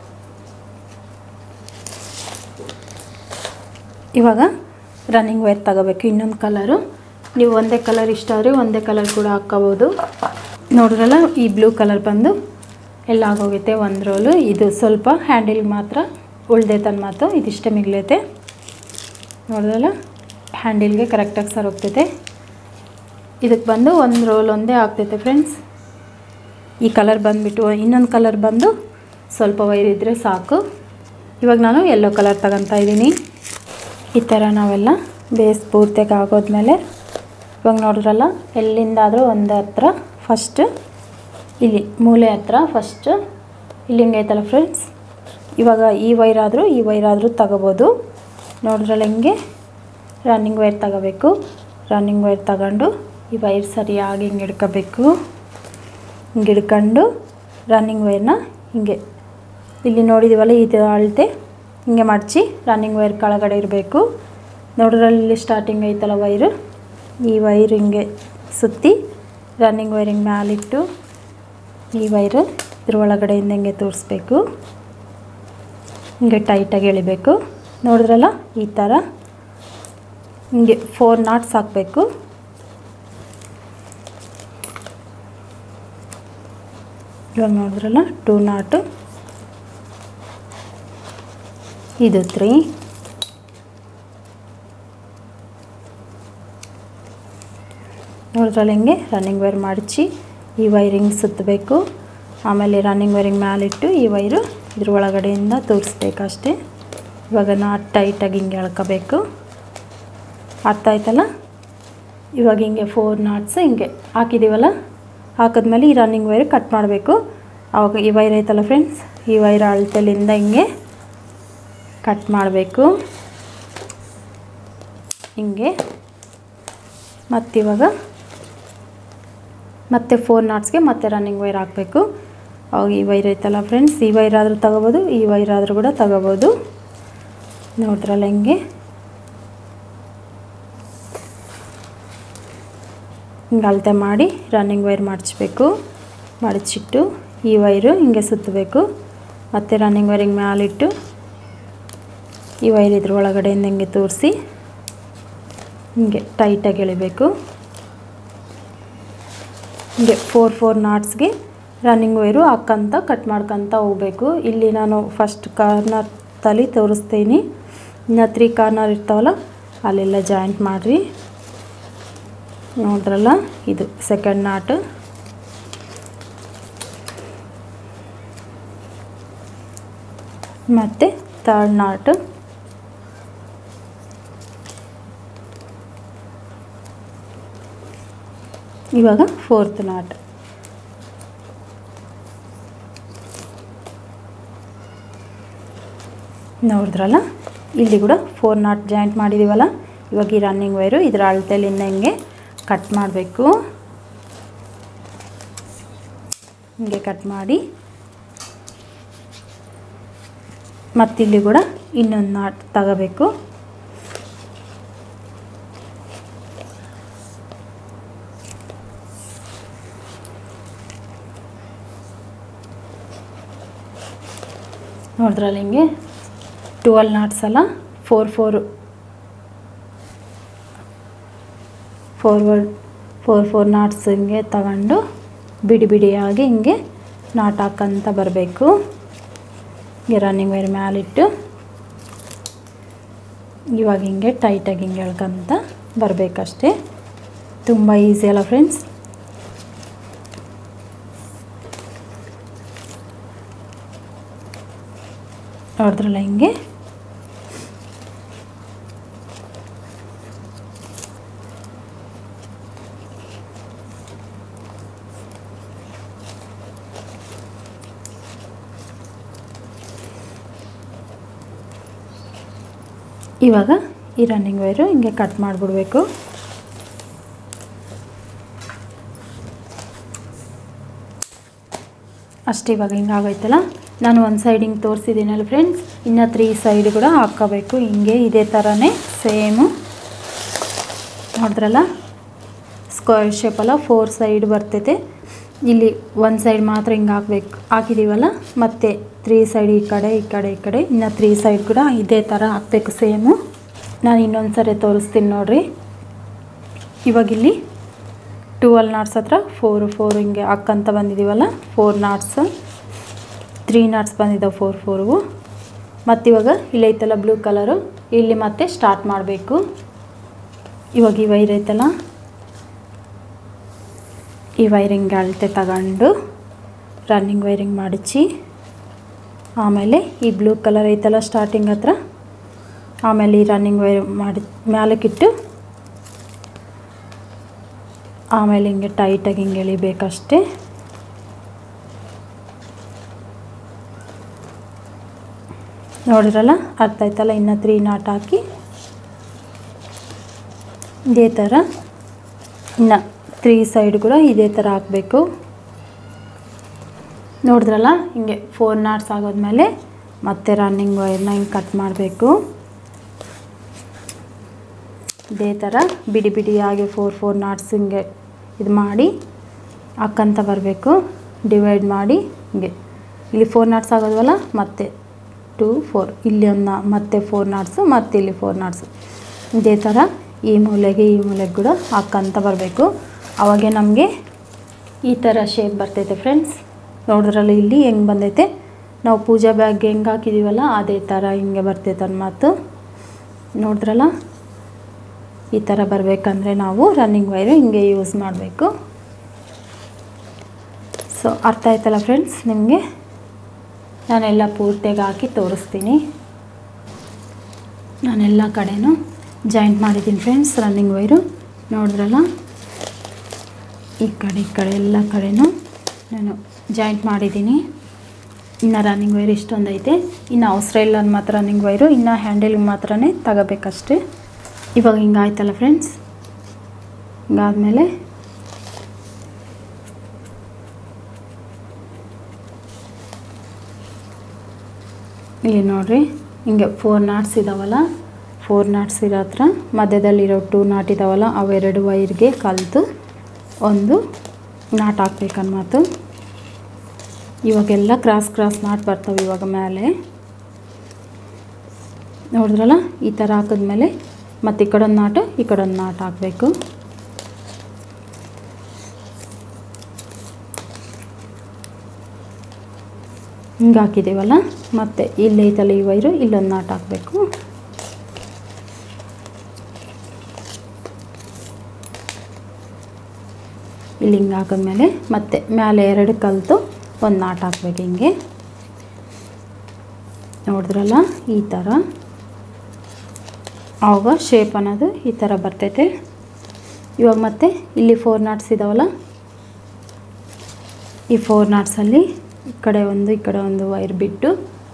ಇವಾಗ ರನ್ನಿಂಗ್ ವೈರ್ ತಗೋಬೇಕು ಇನ್ನೊಂದು ಕಲರು ನೀವು ಒಂದೇ ಕಲರ್ ಇಷ್ಟ ಆದರೆ ಒಂದೇ ಕಲರ್ ಕೂಡ ಹಾಕ್ಕೋಬೋದು ನೋಡಿದ್ರಲ್ಲ ಈ ಬ್ಲೂ ಕಲರ್ ಬಂದು ಎಲ್ಲ ಆಗೋಗೈತೆ ಒಂದು ರೋಲು ಇದು ಸ್ವಲ್ಪ ಹ್ಯಾಂಡಲ್ ಮಾತ್ರ ಉಳ್ದೈತೆ ಮಾತು ಇದಿಷ್ಟೇ ಮಿಗ್ಲೈತೆ ನೋಡಿದ್ರಲ್ಲ ಹ್ಯಾಂಡಲ್ಗೆ ಕರೆಕ್ಟಾಗಿ ಸರ್ ಹೋಗ್ತೈತೆ ಇದಕ್ಕೆ ಬಂದು ಒಂದು ರೋಲ್ ಒಂದೇ ಆಗ್ತೈತೆ ಫ್ರೆಂಡ್ಸ್ ಈ ಕಲರ್ ಬಂದುಬಿಟ್ಟು ಇನ್ನೊಂದು ಕಲರ್ ಬಂದು ಸ್ವಲ್ಪ ವೈರ್ ಇದ್ದರೆ ಸಾಕು ಇವಾಗ ನಾನು ಯೆಲ್ಲೋ ಕಲರ್ ತಗೊತಾ ಇದ್ದೀನಿ ಈ ಥರ ನಾವೆಲ್ಲ ಬೇಸ್ ಪೂರ್ತಿಯಾಗಿ ಆಗೋದ್ಮೇಲೆ ಇವಾಗ ನೋಡಿದ್ರಲ್ಲ ಎಲ್ಲಿಂದಾದರೂ ಒಂದು ಹತ್ರ ಫಸ್ಟ್ ಇಲ್ಲಿ ಮೂಲೆ ಹತ್ರ ಫಸ್ಟ್ ಇಲ್ಲಿ ಹಿಂಗೈತಲ್ಲ ಫ್ರೆಂಡ್ಸ್ ಇವಾಗ ಈ ವೈರ್ ಆದರೂ ಈ ವೈರ್ ಆದರೂ ತಗೋಬೋದು ನೋಡಿದ್ರಲ್ಲ ಹಿಂಗೆ ರನ್ನಿಂಗ್ ವೈರ್ ತಗೋಬೇಕು ರನ್ನಿಂಗ್ ವೈರ್ ತಗೊಂಡು ಈ ವೈರ್ ಸರಿಯಾಗಿ ಹಿಂಗೆ ಹಿಡ್ಕೋಬೇಕು ಹಿಂಗೆ ಹಿಡ್ಕೊಂಡು ರನ್ನಿಂಗ್ ವೈರ್ನ ಹಿಂಗೆ ಇಲ್ಲಿ ನೋಡಿದ್ದೀವಲ್ಲ ಇದು ಅಳತೆ ಹಿಂಗೆ ಮಡಚಿ ರನ್ನಿಂಗ್ ವೈರ್ ಕೆಳಗಡೆ ಇರಬೇಕು ನೋಡ್ರಲ್ಲಿ ಸ್ಟಾರ್ಟಿಂಗ್ ಐತಲ್ಲ ವೈರು ಈ ವೈರ್ ಹಿಂಗೆ ಸುತ್ತಿ ರನ್ನಿಂಗ್ ವೈರ್ ಹಿಂಗೆ ಮ್ಯಾಲಿಟ್ಟು ಈ ವೈರು ಇದ್ರ ಒಳಗಡೆಯಿಂದ ಹಿಂಗೆ ತೋರಿಸ್ಬೇಕು ಹಿಂಗೆ ಟೈಟಾಗಿ ಎಳಿಬೇಕು ನೋಡಿದ್ರಲ್ಲ ಈ ಥರ ಹಿಂಗೆ ಫೋರ್ ನಾಟ್ಸ್ ಹಾಕಬೇಕು ಇವಾಗ ನೋಡಿದ್ರಲ್ಲ ಟೂ ನಾಟು ಇದು ತ್ರೀ ನೋಡಿದ್ರಲ್ಲಿ ಹಿಂಗೆ ರನ್ನಿಂಗ್ ವೈರ್ ಮಡಚಿ ಈ ವೈರಿಂಗ್ ಸುತ್ತಬೇಕು ಆಮೇಲೆ ರನ್ನಿಂಗ್ ವೈರಿಂಗ್ ಮ್ಯಾಲಿಟ್ಟು ಈ ವೈರು ಇದ್ರ ಒಳಗಡೆಯಿಂದ ತೋರಿಸ್ಬೇಕು ಅಷ್ಟೇ ಇವಾಗ ನಾಟ್ ಟೈಟಾಗಿ ಹಿಂಗೆ ಎಳ್ಕೋಬೇಕು ಅರ್ಥ ಆಯ್ತಲ್ಲ ಇವಾಗ ಹಿಂಗೆ ಫೋರ್ ನಾಟ್ಸ್ ಹಿಂಗೆ ಹಾಕಿದ್ದೀವಲ್ಲ ಹಾಕಿದ್ಮೇಲೆ ಈ ರನ್ನಿಂಗ್ ವೈರ್ ಕಟ್ ಮಾಡಬೇಕು ಅವಾಗ ಈ ವೈರ್ ಐತಲ್ಲ ಫ್ರೆಂಡ್ಸ್ ಈ ವೈರ್ ಅಳತೆಲಿಂದ ಹಿಂಗೆ ಕಟ್ ಮಾಡಬೇಕು ಹಿಂಗೆ ಮತ್ತಿವಾಗ ಮತ್ತೆ ಫೋರ್ ನಾಟ್ಸ್ಗೆ ಮತ್ತೆ ರನ್ನಿಂಗ್ ವೈರ್ ಹಾಕಬೇಕು ಅವಾಗ ಈ ವೈರ್ ಐತಲ್ಲ ಫ್ರೆಂಡ್ಸ್ ಈ ವೈರ್ ಆದರೂ ತಗೋಬೋದು ಈ ವೈರ್ ಆದರೂ ಕೂಡ ತಗೋಬೋದು ನೋಡ್ರಲ್ಲ ಹಿಂಗೆ ಹಿಂಗೆ ಅಳತೆ ಮಾಡಿ ರನ್ನಿಂಗ್ ವೈರ್ ಮಡಚಬೇಕು ಮಡಚಿಟ್ಟು ಈ ವೈರು ಹಿಂಗೆ ಸುತ್ತಬೇಕು ಮತ್ತು ರನ್ನಿಂಗ್ ವೈರ್ ಹಿಂಗೆ ಮ್ಯಾಲಿಟ್ಟು ಈ ವೈರ್ ಇದ್ರ ಒಳಗಡೆಯಿಂದ ಹಿಂಗೆ ತೋರಿಸಿ ಹಿಂಗೆ ಟೈಟಾಗಿ ಎಳಿಬೇಕು ಹಿಂಗೆ ಫೋರ್ ಫೋರ್ ನಾಟ್ಸ್ಗೆ ರನ್ನಿಂಗ್ ವೈರು ಹಾಕ್ಕಂತ ಕಟ್ ಮಾಡ್ಕೊತ ಹೋಗಬೇಕು ಇಲ್ಲಿ ನಾನು ಫಸ್ಟ್ ಕಾರ್ನರ್ ತಲೆ ತೋರಿಸ್ತೀನಿ ಇನ್ನು ತ್ರೀ ಕಾರ್ನರ್ ಇರ್ತಾವಲ್ಲ ಅಲ್ಲೆಲ್ಲ ಜಾಯಿಂಟ್ ಮಾಡಿರಿ ನೋಡ್ರಲ್ಲ ಇದು ಸೆಕೆಂಡ್ ನಾಟ್ ಮತ್ತು ಥರ್ಡ್ ನಾಟ್ ಇವಾಗ ಫೋರ್ತ್ ನಾಟ್ ನೋಡಿದ್ರಲ್ಲ ಇಲ್ಲಿ ಕೂಡ ಫೋರ್ ನಾಟ್ ಜಾಯಿಂಟ್ ಮಾಡಿದ್ದೀವಲ್ಲ ಇವಾಗ ಈ ರನ್ನಿಂಗ್ ವೈರು ಇದರ ಅಳತೆಲಿಂದ ಹಿಂಗೆ ಕಟ್ ಮಾಡಬೇಕು ಹಿಂಗೆ ಕಟ್ ಮಾಡಿ ಮತ್ತಿಲ್ಲಿ ಕೂಡ ಇನ್ನೊಂದು ನಾಟ್ ತಗೋಬೇಕು ನೋಡಿದ್ರಲ್ಲ ಹಿಂಗೆ ಟ್ವೆಲ್ ನಾಟ್ಸ್ ಅಲ್ಲ four four forward four four knots ಹಿಂಗೆ ತಗೊಂಡು ಬಿಡಿ ಬಿಡಿಯಾಗಿ ಹಿಂಗೆ ನಾಟ್ ಹಾಕಂತ ಬರಬೇಕು ಹಿಂಗೆ ರನ್ನಿಂಗ್ ವೈರ್ ಮ್ಯಾಲಿಟ್ಟು ಇವಾಗ ಹಿಂಗೆ ಟೈಟಾಗಿ ಹಿಂಗೆ ಎಳ್ಕೊಂತ ಬರಬೇಕಷ್ಟೇ ತುಂಬ ಈಸಿ ಅಲ್ಲ ಫ್ರೆಂಡ್ಸ್ ನೋಡಿದ್ರಲ್ಲ ಹಿಂಗೆ ಇವಾಗ ಈ ರನ್ನಿಂಗ್ ವೈರು ಹಿಂಗೆ ಕಟ್ ಮಾಡಿಬಿಡ್ಬೇಕು ಅಷ್ಟು ಇವಾಗ ಹಿಂಗೆ ಆಗೋಯ್ತಲ್ಲ ನಾನು ಒಂದು ಸೈಡ್ ಹಿಂಗೆ ತೋರಿಸಿದ್ದೀನಲ್ಲ ಫ್ರೆಂಡ್ಸ್ ಇನ್ನು ತ್ರೀ ಸೈಡ್ ಕೂಡ ಹಾಕ್ಕೋಬೇಕು ಹಿಂಗೆ ಇದೇ ಥರನೇ ಸೇಮು ನೋಡಿದ್ರಲ್ಲ ಸ್ಕ್ವೇರ್ ಶೇಪಲ್ಲ ಫೋರ್ ಸೈಡ್ ಬರ್ತೈತೆ ಇಲ್ಲಿ ಒಂದು ಸೈಡ್ ಮಾತ್ರ ಹಿಂಗೆ ಹಾಕ್ಬೇಕು ಹಾಕಿದ್ದೀವಲ್ಲ ಮತ್ತು ತ್ರೀ ಸೈಡ್ ಈ ಕಡೆ ಈ ಕಡೆ ಈ ಕಡೆ ಇನ್ನು ತ್ರೀ ಸೈಡ್ ಕೂಡ ಇದೇ ಥರ ಹಾಕಬೇಕು ಸೇಮು ನಾನು ಇನ್ನೊಂದು ಸರಿ ತೋರಿಸ್ತೀನಿ ನೋಡಿರಿ ಇವಾಗಿಲ್ಲಿ ಟುವೆಲ್ ನಾಟ್ಸ್ ಹತ್ರ ಫೋರು ಫೋರ್ ಹಿಂಗೆ ಹಾಕ್ಕಂತ ಬಂದಿದ್ದೀವಲ್ಲ ಫೋರ್ ನಾಟ್ಸ್ ತ್ರೀ ನಾಟ್ಸ್ ಬಂದಿದ್ದಾವೆ ಫೋರ್ ಫೋರು ಮತ್ತು ಇವಾಗ ಇಲ್ಲೈತಲ್ಲ ಬ್ಲೂ ಕಲರು ಇಲ್ಲಿ ಮತ್ತೆ ಸ್ಟಾರ್ಟ್ ಮಾಡಬೇಕು ಇವಾಗ ಈ ವೈರ್ ಐತಲ್ಲ ಈ ವೈರಿಂಗ್ ಅಳತೆ ತಗೊಂಡು ರನ್ನಿಂಗ್ ವೈರಿಂಗ್ ಮಾಡಿಸಿ ಆಮೇಲೆ ಈ ಬ್ಲೂ ಕಲರ್ ಐತಲ್ಲ ಸ್ಟಾರ್ಟಿಂಗ್ ಹತ್ರ ಆಮೇಲೆ ಈ ರನ್ನಿಂಗ್ ವೈರ್ ಮಾಡಿ ಮ್ಯಾಲಕ್ಕಿಟ್ಟು ಆಮೇಲೆ ಹಿಂಗೆ ಟೈಟಾಗಿ ಹಿಂಗೆ ಎಳಿಬೇಕಷ್ಟೇ ನೋಡಿರಲ್ಲ ಅರ್ಥ ಆಯ್ತಲ್ಲ ಇನ್ನು ತ್ರೀ ನಾಟ್ ಹಾಕಿ ಇದೇ ಥರ ಇನ್ನು ತ್ರೀ ಸೈಡ್ ಕೂಡ ಇದೇ ಥರ ಹಾಕಬೇಕು ನೋಡಿದ್ರಲ್ಲ ಹಿಂಗೆ ಫೋರ್ ನಾಟ್ಸ್ ಆಗೋದ್ಮೇಲೆ ಮತ್ತೆ ರನ್ನಿಂಗ್ ವೈರ್ನ ಹಿಂಗೆ ಕಟ್ ಮಾಡಬೇಕು ಇದೇ ಥರ ಬಿಡಿ ಬಿಡಿಯಾಗಿ ಫೋರ್ ಫೋರ್ ನಾಟ್ಸ್ ಹಿಂಗೆ ಇದು ಮಾಡಿ ಹಾಕ್ಕಂತ ಬರಬೇಕು ಡಿವೈಡ್ ಮಾಡಿ ಹಿಂಗೆ ಇಲ್ಲಿ ಫೋರ್ ನಾಟ್ಸ್ ಆಗೋದ್ವಲ್ಲ ಮತ್ತೆ ಟೂ ಫೋರ್ ಇಲ್ಲಿ ಒಂದು ಮತ್ತೆ ಫೋರ್ ನಾಟ್ಸು ಮತ್ತು ಇಲ್ಲಿ ಫೋರ್ ನಾಟ್ಸು ಇದೇ ಥರ ಈ ಮೂಲೆಗೆ ಈ ಮೂಲೆಗೆ ಕೂಡ ಹಾಕ್ಕಂತ ಬರಬೇಕು ಅವಾಗೆ ನಮಗೆ ಈ ಥರ ಶೇಪ್ ಬರ್ತೈತೆ ಫ್ರೆಂಡ್ಸ್ ನೋಡಿದ್ರಲ್ಲ ಇಲ್ಲಿ ಹೆಂಗೆ ಬಂದೈತೆ ನಾವು ಪೂಜಾ ಬ್ಯಾಗ್ಗೆ ಹೆಂಗೆ ಹಾಕಿದ್ದೀವಲ್ಲ ಅದೇ ಥರ ಹಿಂಗೆ ಬರ್ತೈತೆ ಅನ್ನೋ ಮಾತು ನೋಡಿದ್ರಲ್ಲ ಈ ಥರ ಬರಬೇಕಂದ್ರೆ ನಾವು ರನ್ನಿಂಗ್ ವೈರು ಹಿಂಗೆ ಯೂಸ್ ಮಾಡಬೇಕು ಸೊ ಅರ್ಥ ಆಯ್ತಲ್ಲ ಫ್ರೆಂಡ್ಸ್ ನಿಮಗೆ ನಾನೆಲ್ಲ ಪೂರ್ತಿಯಾಗಿ ಹಾಕಿ ತೋರಿಸ್ತೀನಿ ನಾನೆಲ್ಲ ಕಡೆನೂ ಜಾಯಿಂಟ್ ಮಾಡಿದ್ದೀನಿ ಫ್ರೆಂಡ್ಸ್ ರನ್ನಿಂಗ್ ವೈರು ನೋಡಿದ್ರಲ್ಲ ಈ ಕಡೆ ಈ ಕಡೆ ಎಲ್ಲ ಕಡೆನೂ ನಾನು ಜಾಯಿಂಟ್ ಮಾಡಿದ್ದೀನಿ ಇನ್ನು ರನ್ನಿಂಗ್ ವೈರ್ ಇಷ್ಟೊಂದು ಐತೆ ಇನ್ನು ಅವಸರ ಇಲ್ಲ ಅಂದ್ ಮಾತ್ರ ರನ್ನಿಂಗ್ ವೈರು ಇನ್ನು ಹ್ಯಾಂಡಲಿಗೆ ಮಾತ್ರನೇ ತಗೋಬೇಕಷ್ಟೇ ಇವಾಗ ಹಿಂಗೆ ಆಯ್ತಲ್ಲ ಫ್ರೆಂಡ್ಸ್ ಹಿಂಗಾದ್ಮೇಲೆ ಇಲ್ಲಿ ನೋಡ್ರಿ ಹಿಂಗೆ ಫೋರ್ ನಾಟ್ಸ್ ಇದಾವಲ್ಲ ಫೋರ್ ನಾಟ್ಸ್ ಇರೋ ಹತ್ರ ಮಧ್ಯದಲ್ಲಿರೋ ಟೂ ನಾಟ್ ಇದಾವಲ್ಲ ಅವೆರಡು ವೈರ್ಗೆ ಕಲಿತು ಒಂದು ನಾಟ್ ಹಾಕ್ಬೇಕನ್ಮಾತು ಇವಾಗೆಲ್ಲ ಕ್ರಾಸ್ ಕ್ರಾಸ್ ನಾಟ್ ಬರ್ತವೆ ಇವಾಗ ಮೇಲೆ ನೋಡಿದ್ರಲ್ಲ ಈ ಥರ ಹಾಕಿದ್ಮೇಲೆ ಮತ್ತು ಈ ಕಡೊಂದು ನಾಟು ಈ ಕಡೊಂದು ನಾಟ್ ಹಾಕಬೇಕು ಹಿಂಗೆ ಹಾಕಿದ್ದೀವಲ್ಲ ಮತ್ತು ಇಲ್ಲೈತಲ್ಲ ಈ ವೈರು ಇಲ್ಲೊಂದು ನಾಟ್ ಹಾಕಬೇಕು ಇಲ್ಲಿ ಹಿಂಗೆ ಹಾಕಿದ್ಮೇಲೆ ಮತ್ತೆ ಮೇಲೆ ಎರಡು ಕಲಿತು ಒಂದು ನಾಟ್ ಹಾಕ್ಬೇಕು ಹಿಂಗೆ ನೋಡಿದ್ರಲ್ಲ ಈ ಥರ ಆವಾಗ ಶೇಪ್ ಅನ್ನೋದು ಈ ಥರ ಬರ್ತೈತೆ ಇವಾಗ ಮತ್ತೆ ಇಲ್ಲಿ ಫೋರ್ ನಾಟ್ಸ್ ಇದಾವಲ್ಲ ಈ ಫೋರ್ ನಾಟ್ಸಲ್ಲಿ ಈ ಕಡೆ ಒಂದು ಈ ಕಡೆ ಒಂದು ವೈರ್ ಬಿಟ್ಟು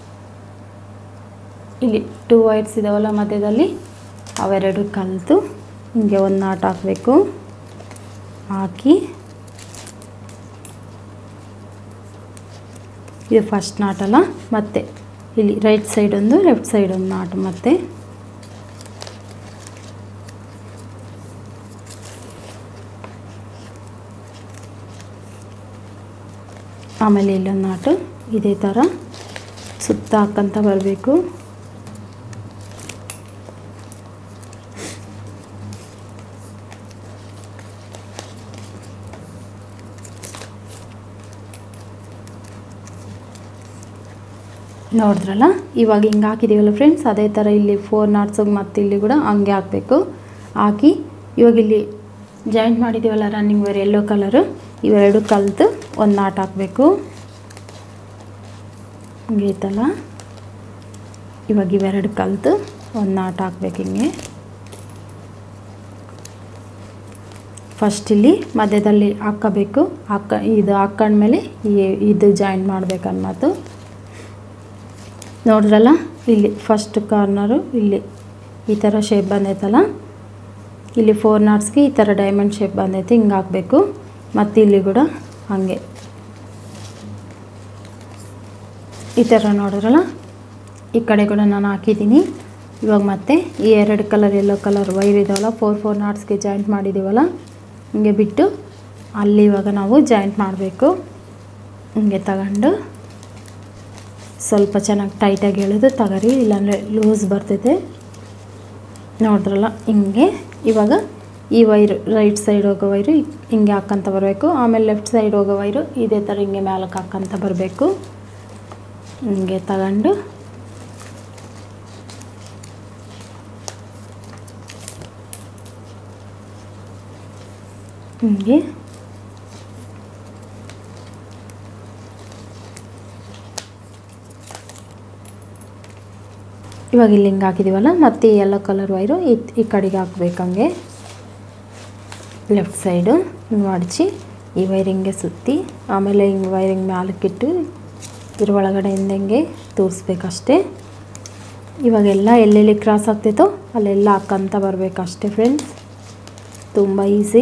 ಇಲ್ಲಿ ಟೂ ವೈರ್ಸ್ ಇದಾವಲ್ಲ ಮಧ್ಯದಲ್ಲಿ ಅವೆರಡು ಕಲಿತು ಹಿಂಗೆ ಒಂದು ನಾಟ್ ಹಾಕಬೇಕು ಹಾಕಿ ಇದು ಫಸ್ಟ್ ನಾಟಲ್ಲ ಮತ್ತೆ ಇಲ್ಲಿ ರೈಟ್ ಸೈಡ್ ಒಂದು ಲೆಫ್ಟ್ ಸೈಡ್ ಒಂದು ನಾಟು ಮತ್ತೆ ಆಮೇಲೆ ಇಲ್ಲೊಂದು ನಾಟು ಇದೇ ಥರ ಸುತ್ತ ಹಾಕ್ಕಂತ ಬರಬೇಕು ನೋಡಿದ್ರಲ್ಲ ಇವಾಗ ಹಿಂಗೆ ಹಾಕಿದ್ದೀವಲ್ಲ ಫ್ರೆಂಡ್ಸ್ ಅದೇ ಥರ ಇಲ್ಲಿ ಫೋರ್ ನಾಟ್ಸಿಗೆ ಮತ್ತು ಇಲ್ಲಿ ಕೂಡ ಹಂಗೆ ಹಾಕಬೇಕು ಹಾಕಿ ಇವಾಗ ಇಲ್ಲಿ ಜಾಯಿಂಟ್ ಮಾಡಿದ್ದೀವಲ್ಲ ರನ್ನಿಂಗ್ ವೇರ್ ಯೆಲ್ಲೋ ಕಲರು ಇವೆರಡು ಕಲಿತು ಒಂದು ನಾಟ್ ಹಾಕಬೇಕು ಹಿಂಗೆ ಐತಲ್ಲ ಇವಾಗ ಇವೆರಡು ಕಲಿತು ಒಂದು ನಾಟ್ ಹಾಕ್ಬೇಕು ಹಿಂಗೆ ಫಸ್ಟ್ ಇಲ್ಲಿ ಮಧ್ಯದಲ್ಲಿ ಹಾಕ್ಕೋಬೇಕು ಹಾಕ ಇದು ಹಾಕ್ಕೊಂಡ್ಮೇಲೆ ಈ- ಇದು ಜಾಯಿಂಟ್ ಮಾಡ್ಬೇಕು ಅನ್ನೋದು ನೋಡಿದ್ರಲ್ಲ ಇಲ್ಲಿ ಫಸ್ಟ್ ಕಾರ್ನರು ಇಲ್ಲಿ ಈ ಥರ ಶೇಪ್ ಬಂದೈತಲ್ಲ ಇಲ್ಲಿ ಫೋರ್ ನಾಟ್ಸ್ಗೆ ಈ ಥರ ಡೈಮಂಡ್ ಶೇಪ್ ಬಂದೈತೆ ಹಿಂಗೆ ಹಾಕಬೇಕು ಮತ್ತು ಇಲ್ಲಿ ಕೂಡ ಹಾಗೆ ಈ ಥರ ನೋಡಿದ್ರಲ್ಲ ಈ ಕಡೆ ಕೂಡ ನಾನು ಹಾಕಿದ್ದೀನಿ ಇವಾಗ ಮತ್ತೆ ಈ ಎರಡು ಕಲರ್ ಎಲ್ಲೋ ಕಲರ್ ವೈರ್ ಇದಾವಲ್ಲ ಫೋರ್ ಫೋರ್ ನಾಟ್ಸ್ಗೆ ಜಾಯಿಂಟ್ ಮಾಡಿದ್ದೀವಲ್ಲ ಹಿಂಗೆ ಬಿಟ್ಟು ಅಲ್ಲಿ ಇವಾಗ ನಾವು ಜಾಯಿಂಟ್ ಮಾಡಬೇಕು ಹಿಂಗೆ ತಗೊಂಡು ಸ್ವಲ್ಪ ಚೆನ್ನಾಗಿ ಟೈಟಾಗಿ ಎಳೆದು ತಗರಿ ಇಲ್ಲಾಂದರೆ ಲೂಸ್ ಬರ್ತೈತೆ ನೋಡಿದ್ರಲ್ಲ ಹಿಂಗೆ ಇವಾಗ ಈ ವೈರು ರೈಟ್ ಸೈಡ್ ಹೋಗೋ ವೈರು ಹಿಂಗೆ ಹಾಕ್ಕಂತ ಬರಬೇಕು ಆಮೇಲೆ ಲೆಫ್ಟ್ ಸೈಡ್ ಹೋಗೋ ವೈರು ಇದೇ ಥರ ಹಿಂಗೆ ಮೇಲಕ್ಕೆ ಹಾಕ್ಕಂತ ಬರಬೇಕು ಹಿಂಗೆ ತಗೊಂಡು ಹಿಂಗೆ ಇವಾಗ ಇಲ್ಲಿ ಹಿಂಗೆ ಹಾಕಿದ್ದೀವಲ್ಲ ಮತ್ತು ಈ ಯೆಲ್ಲೋ ಕಲರ್ ವೈರು ಈ ಈ ಕಡೆಗೆ ಹಾಕ್ಬೇಕು ಹಂಗೆ ಲೆಫ್ಟ್ ಸೈಡು ಹಿಂಗೆ ಮಡಚಿ ಈ ವೈರ್ ಹಿಂಗೆ ಸುತ್ತಿ ಆಮೇಲೆ ಹಿಂಗೆ ವೈರ್ ಹಿಂಗೆ ಮ್ಯಾಲಕ್ಕಿಟ್ಟು ಇದ್ರ ಒಳಗಡೆಯಿಂದ ಹಿಂಗೆ ತೋರಿಸ್ಬೇಕಷ್ಟೇ ಇವಾಗೆಲ್ಲ ಎಲ್ಲೆಲ್ಲಿ ಕ್ರಾಸ್ ಆಗ್ತೈತೋ ಅಲ್ಲೆಲ್ಲ ಹಾಕ್ಕಂತ ಬರಬೇಕಷ್ಟೇ ಫ್ರೆಂಡ್ಸ್ ತುಂಬ ಈಸಿ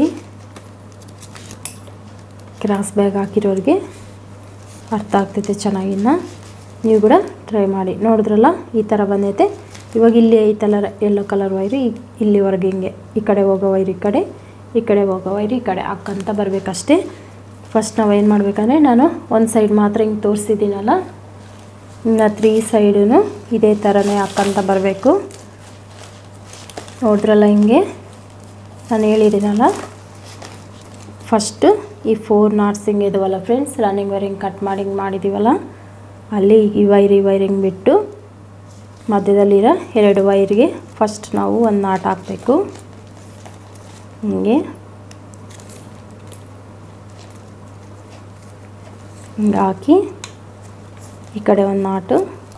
ಕ್ರಾಸ್ ಬ್ಯಾಗ್ ಹಾಕಿರೋರಿಗೆ ಅರ್ಥ ಆಗ್ತೈತೆ ಚೆನ್ನಾಗಿನ್ನ ನೀವು ಕೂಡ ಟ್ರೈ ಮಾಡಿ ನೋಡಿದ್ರಲ್ಲ ಈ ಥರ ಬಂದೈತೆ ಇವಾಗ ಇಲ್ಲಿ ಐತಲ್ಲ ಯೆಲ್ಲೋ ಕಲರ್ ವೈರು ಈ ಇಲ್ಲಿವರೆಗೆ ಹಿಂಗೆ ಈ ಕಡೆ ಹೋಗೋ ವೈರ್ ಈ ಕಡೆ ಈ ಕಡೆ ಹೋಗೋ ವೈರ್ ಈ ಕಡೆ ಹಾಕ್ಕಂತ ಬರಬೇಕಷ್ಟೇ ಫಸ್ಟ್ ನಾವು ಏನು ಮಾಡಬೇಕಂದ್ರೆ ನಾನು ಒಂದು ಸೈಡ್ ಮಾತ್ರ ಹಿಂಗೆ ತೋರಿಸಿದ್ದೀನಲ್ಲ ಇನ್ನು ತ್ರೀ ಸೈಡೂ ಇದೇ ಥರನೇ ಹಾಕ್ಕಂತ ಬರಬೇಕು ನೋಡಿದ್ರಲ್ಲ ಹಿಂಗೆ ನಾನು ಹೇಳಿದ್ದೀನಲ್ಲ ಫಸ್ಟು ಈ ಫೋರ್ ನಾಟ್ಸ್ ಹಿಂಗೆ ಇದಾವಲ್ಲ ಫ್ರೆಂಡ್ಸ್ ರನ್ನಿಂಗ್ ವೈರ್ ಹಿಂಗೆ ಕಟ್ ಮಾಡಿ ಹಿಂಗೆ ಮಾಡಿದ್ದೀವಲ್ಲ ಅಲ್ಲಿ ಈ ವೈರ್ ಈ ವೈರ್ ಹಿಂಗೆ ಬಿಟ್ಟು ಮಧ್ಯದಲ್ಲಿರೋ ಎರಡು ವೈರ್ಗೆ ಫಸ್ಟ್ ನಾವು ಒಂದು ನಾಟ್ ಹಾಕಬೇಕು ಹಿಂಗೆ ಹಿಂಗೆ ಹಾಕಿ ಈ ಕಡೆ ಒಂದು ನಾಟು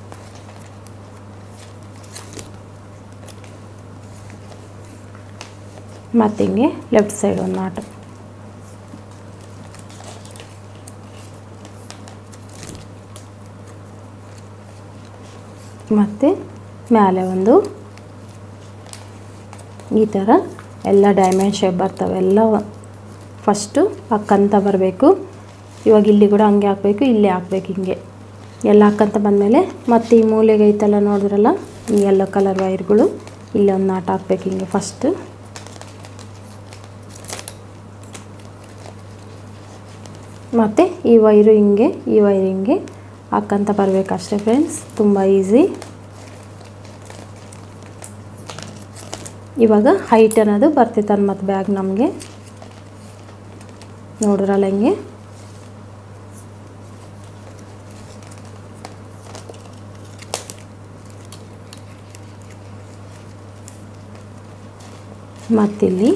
ಮತ್ತು ಹಿಂಗೆ ಲೆಫ್ಟ್ ಸೈಡ್ ಒಂದು ನಾಟು ಮತ್ತು ಮೇಲೆ ಒಂದು ಈ ಥರ ಎಲ್ಲ ಡೈಮಂಡ್ ಶೇಪ್ ಬರ್ತವೆ ಎಲ್ಲ ಫಸ್ಟು ಹಾಕ್ಕಂತ ಬರಬೇಕು ಇವಾಗ ಇಲ್ಲಿ ಕೂಡ ಹಂಗೆ ಹಾಕಬೇಕು ಇಲ್ಲೇ ಹಾಕ್ಬೇಕು ಹಿಂಗೆ ಎಲ್ಲ ಹಾಕ್ಕಂತ ಬಂದಮೇಲೆ ಮತ್ತು ಈ ಮೂಲೆಗೆ ಐತಲ್ಲ ನೋಡಿದ್ರಲ್ಲ ಈ ಯೆಲ್ಲೋ ಕಲರ್ ವೈರ್ಗಳು ಇಲ್ಲಿ ಒಂದು ನಾಟ್ ಹಾಕ್ಬೇಕು ಹಿಂಗೆ ಫಸ್ಟು ಮತ್ತು ಈ ವೈರು ಹಿಂಗೆ ಈ ವೈರ್ ಹಿಂಗೆ ಹಾಕ್ಕಂತ ಬರಬೇಕಷ್ಟೇ ಫ್ರೆಂಡ್ಸ್ ತುಂಬ ಈಸಿ ಇವಾಗ ಹೈಟ್ ಅನ್ನೋದು ಬರ್ತೈತೆ ಮತ್ತು ಬ್ಯಾಗ್ ನಮಗೆ ನೋಡ್ರಲ್ಲ ಹಿಂಗೆ ಮತ್ತಿಲ್ಲಿ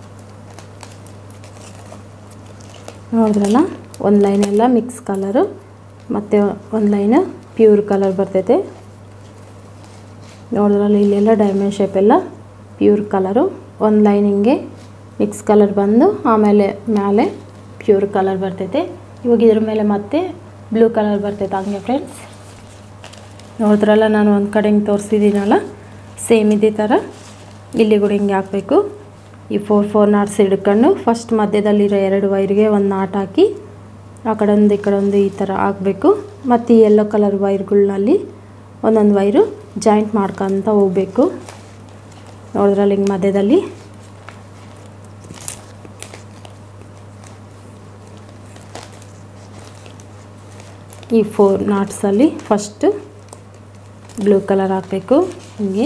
ನೋಡಿದ್ರಲ್ಲ ಒಂದು ಲೈನ್ ಎಲ್ಲ ಮಿಕ್ಸ್ ಕಲರು ಮತ್ತು ಒಂದು ಲೈನ್ ಪ್ಯೂರ್ ಕಲರ್ ಬರ್ತೈತೆ ನೋಡಿದ್ರಲ್ಲ ಇಲ್ಲೆಲ್ಲ ಡೈಮಂಡ್ ಶೇಪ್ ಎಲ್ಲ ಪ್ಯೂರ್ ಕಲರು ಒಂದು ಲೈನ್ ಹಿಂಗೆ ಮಿಕ್ಸ್ ಕಲರ್ ಬಂದು ಆಮೇಲೆ ಮೇಲೆ ಪ್ಯೂರ್ ಕಲರ್ ಬರ್ತೈತೆ ಇವಾಗ ಇದ್ರ ಮೇಲೆ ಮತ್ತೆ ಬ್ಲೂ ಕಲರ್ ಬರ್ತೈತೆ ಹಂಗೆ ಫ್ರೆಂಡ್ಸ್ ನೋಡಿದ್ರಲ್ಲ ನಾನು ಒಂದು ಕಡೆ ಹಿಂಗೆ ತೋರಿಸಿದ್ದೀನಲ್ಲ ಸೇಮ್ ಇದೇ ಥರ ಇಲ್ಲಿ ಕೂಡ ಹಿಂಗೆ ಹಾಕಬೇಕು ಈ ಫೋರ್ ಫೋರ್ ನಾಟ್ಸ್ ಹಿಡ್ಕೊಂಡು ಫಸ್ಟ್ ಮಧ್ಯದಲ್ಲಿರೋ ಎರಡು ವೈರ್ಗೆ ಒಂದು ನಾಟ್ ಹಾಕಿ ಆ ಕಡೆ ಒಂದು ಈ ಕಡೆ ಒಂದು ಈ ಥರ ಹಾಕಬೇಕು ಮತ್ತು ಈ ಯೆಲ್ಲೋ ಕಲರ್ ವೈರ್ಗಳಲ್ಲಿ ಒಂದೊಂದು ವೈರು ಜಾಯಿಂಟ್ ಮಾಡ್ಕೊತ ಹೋಗಬೇಕು ನೋಡಿದ್ರಲ್ಲಿ ಹಿಂಗೆ ಮಧ್ಯದಲ್ಲಿ ಈ ಫೋರ್ ನಾಟ್ಸಲ್ಲಿ ಫಸ್ಟು ಬ್ಲೂ ಕಲರ್ ಹಾಕಬೇಕು ಹಿಂಗೆ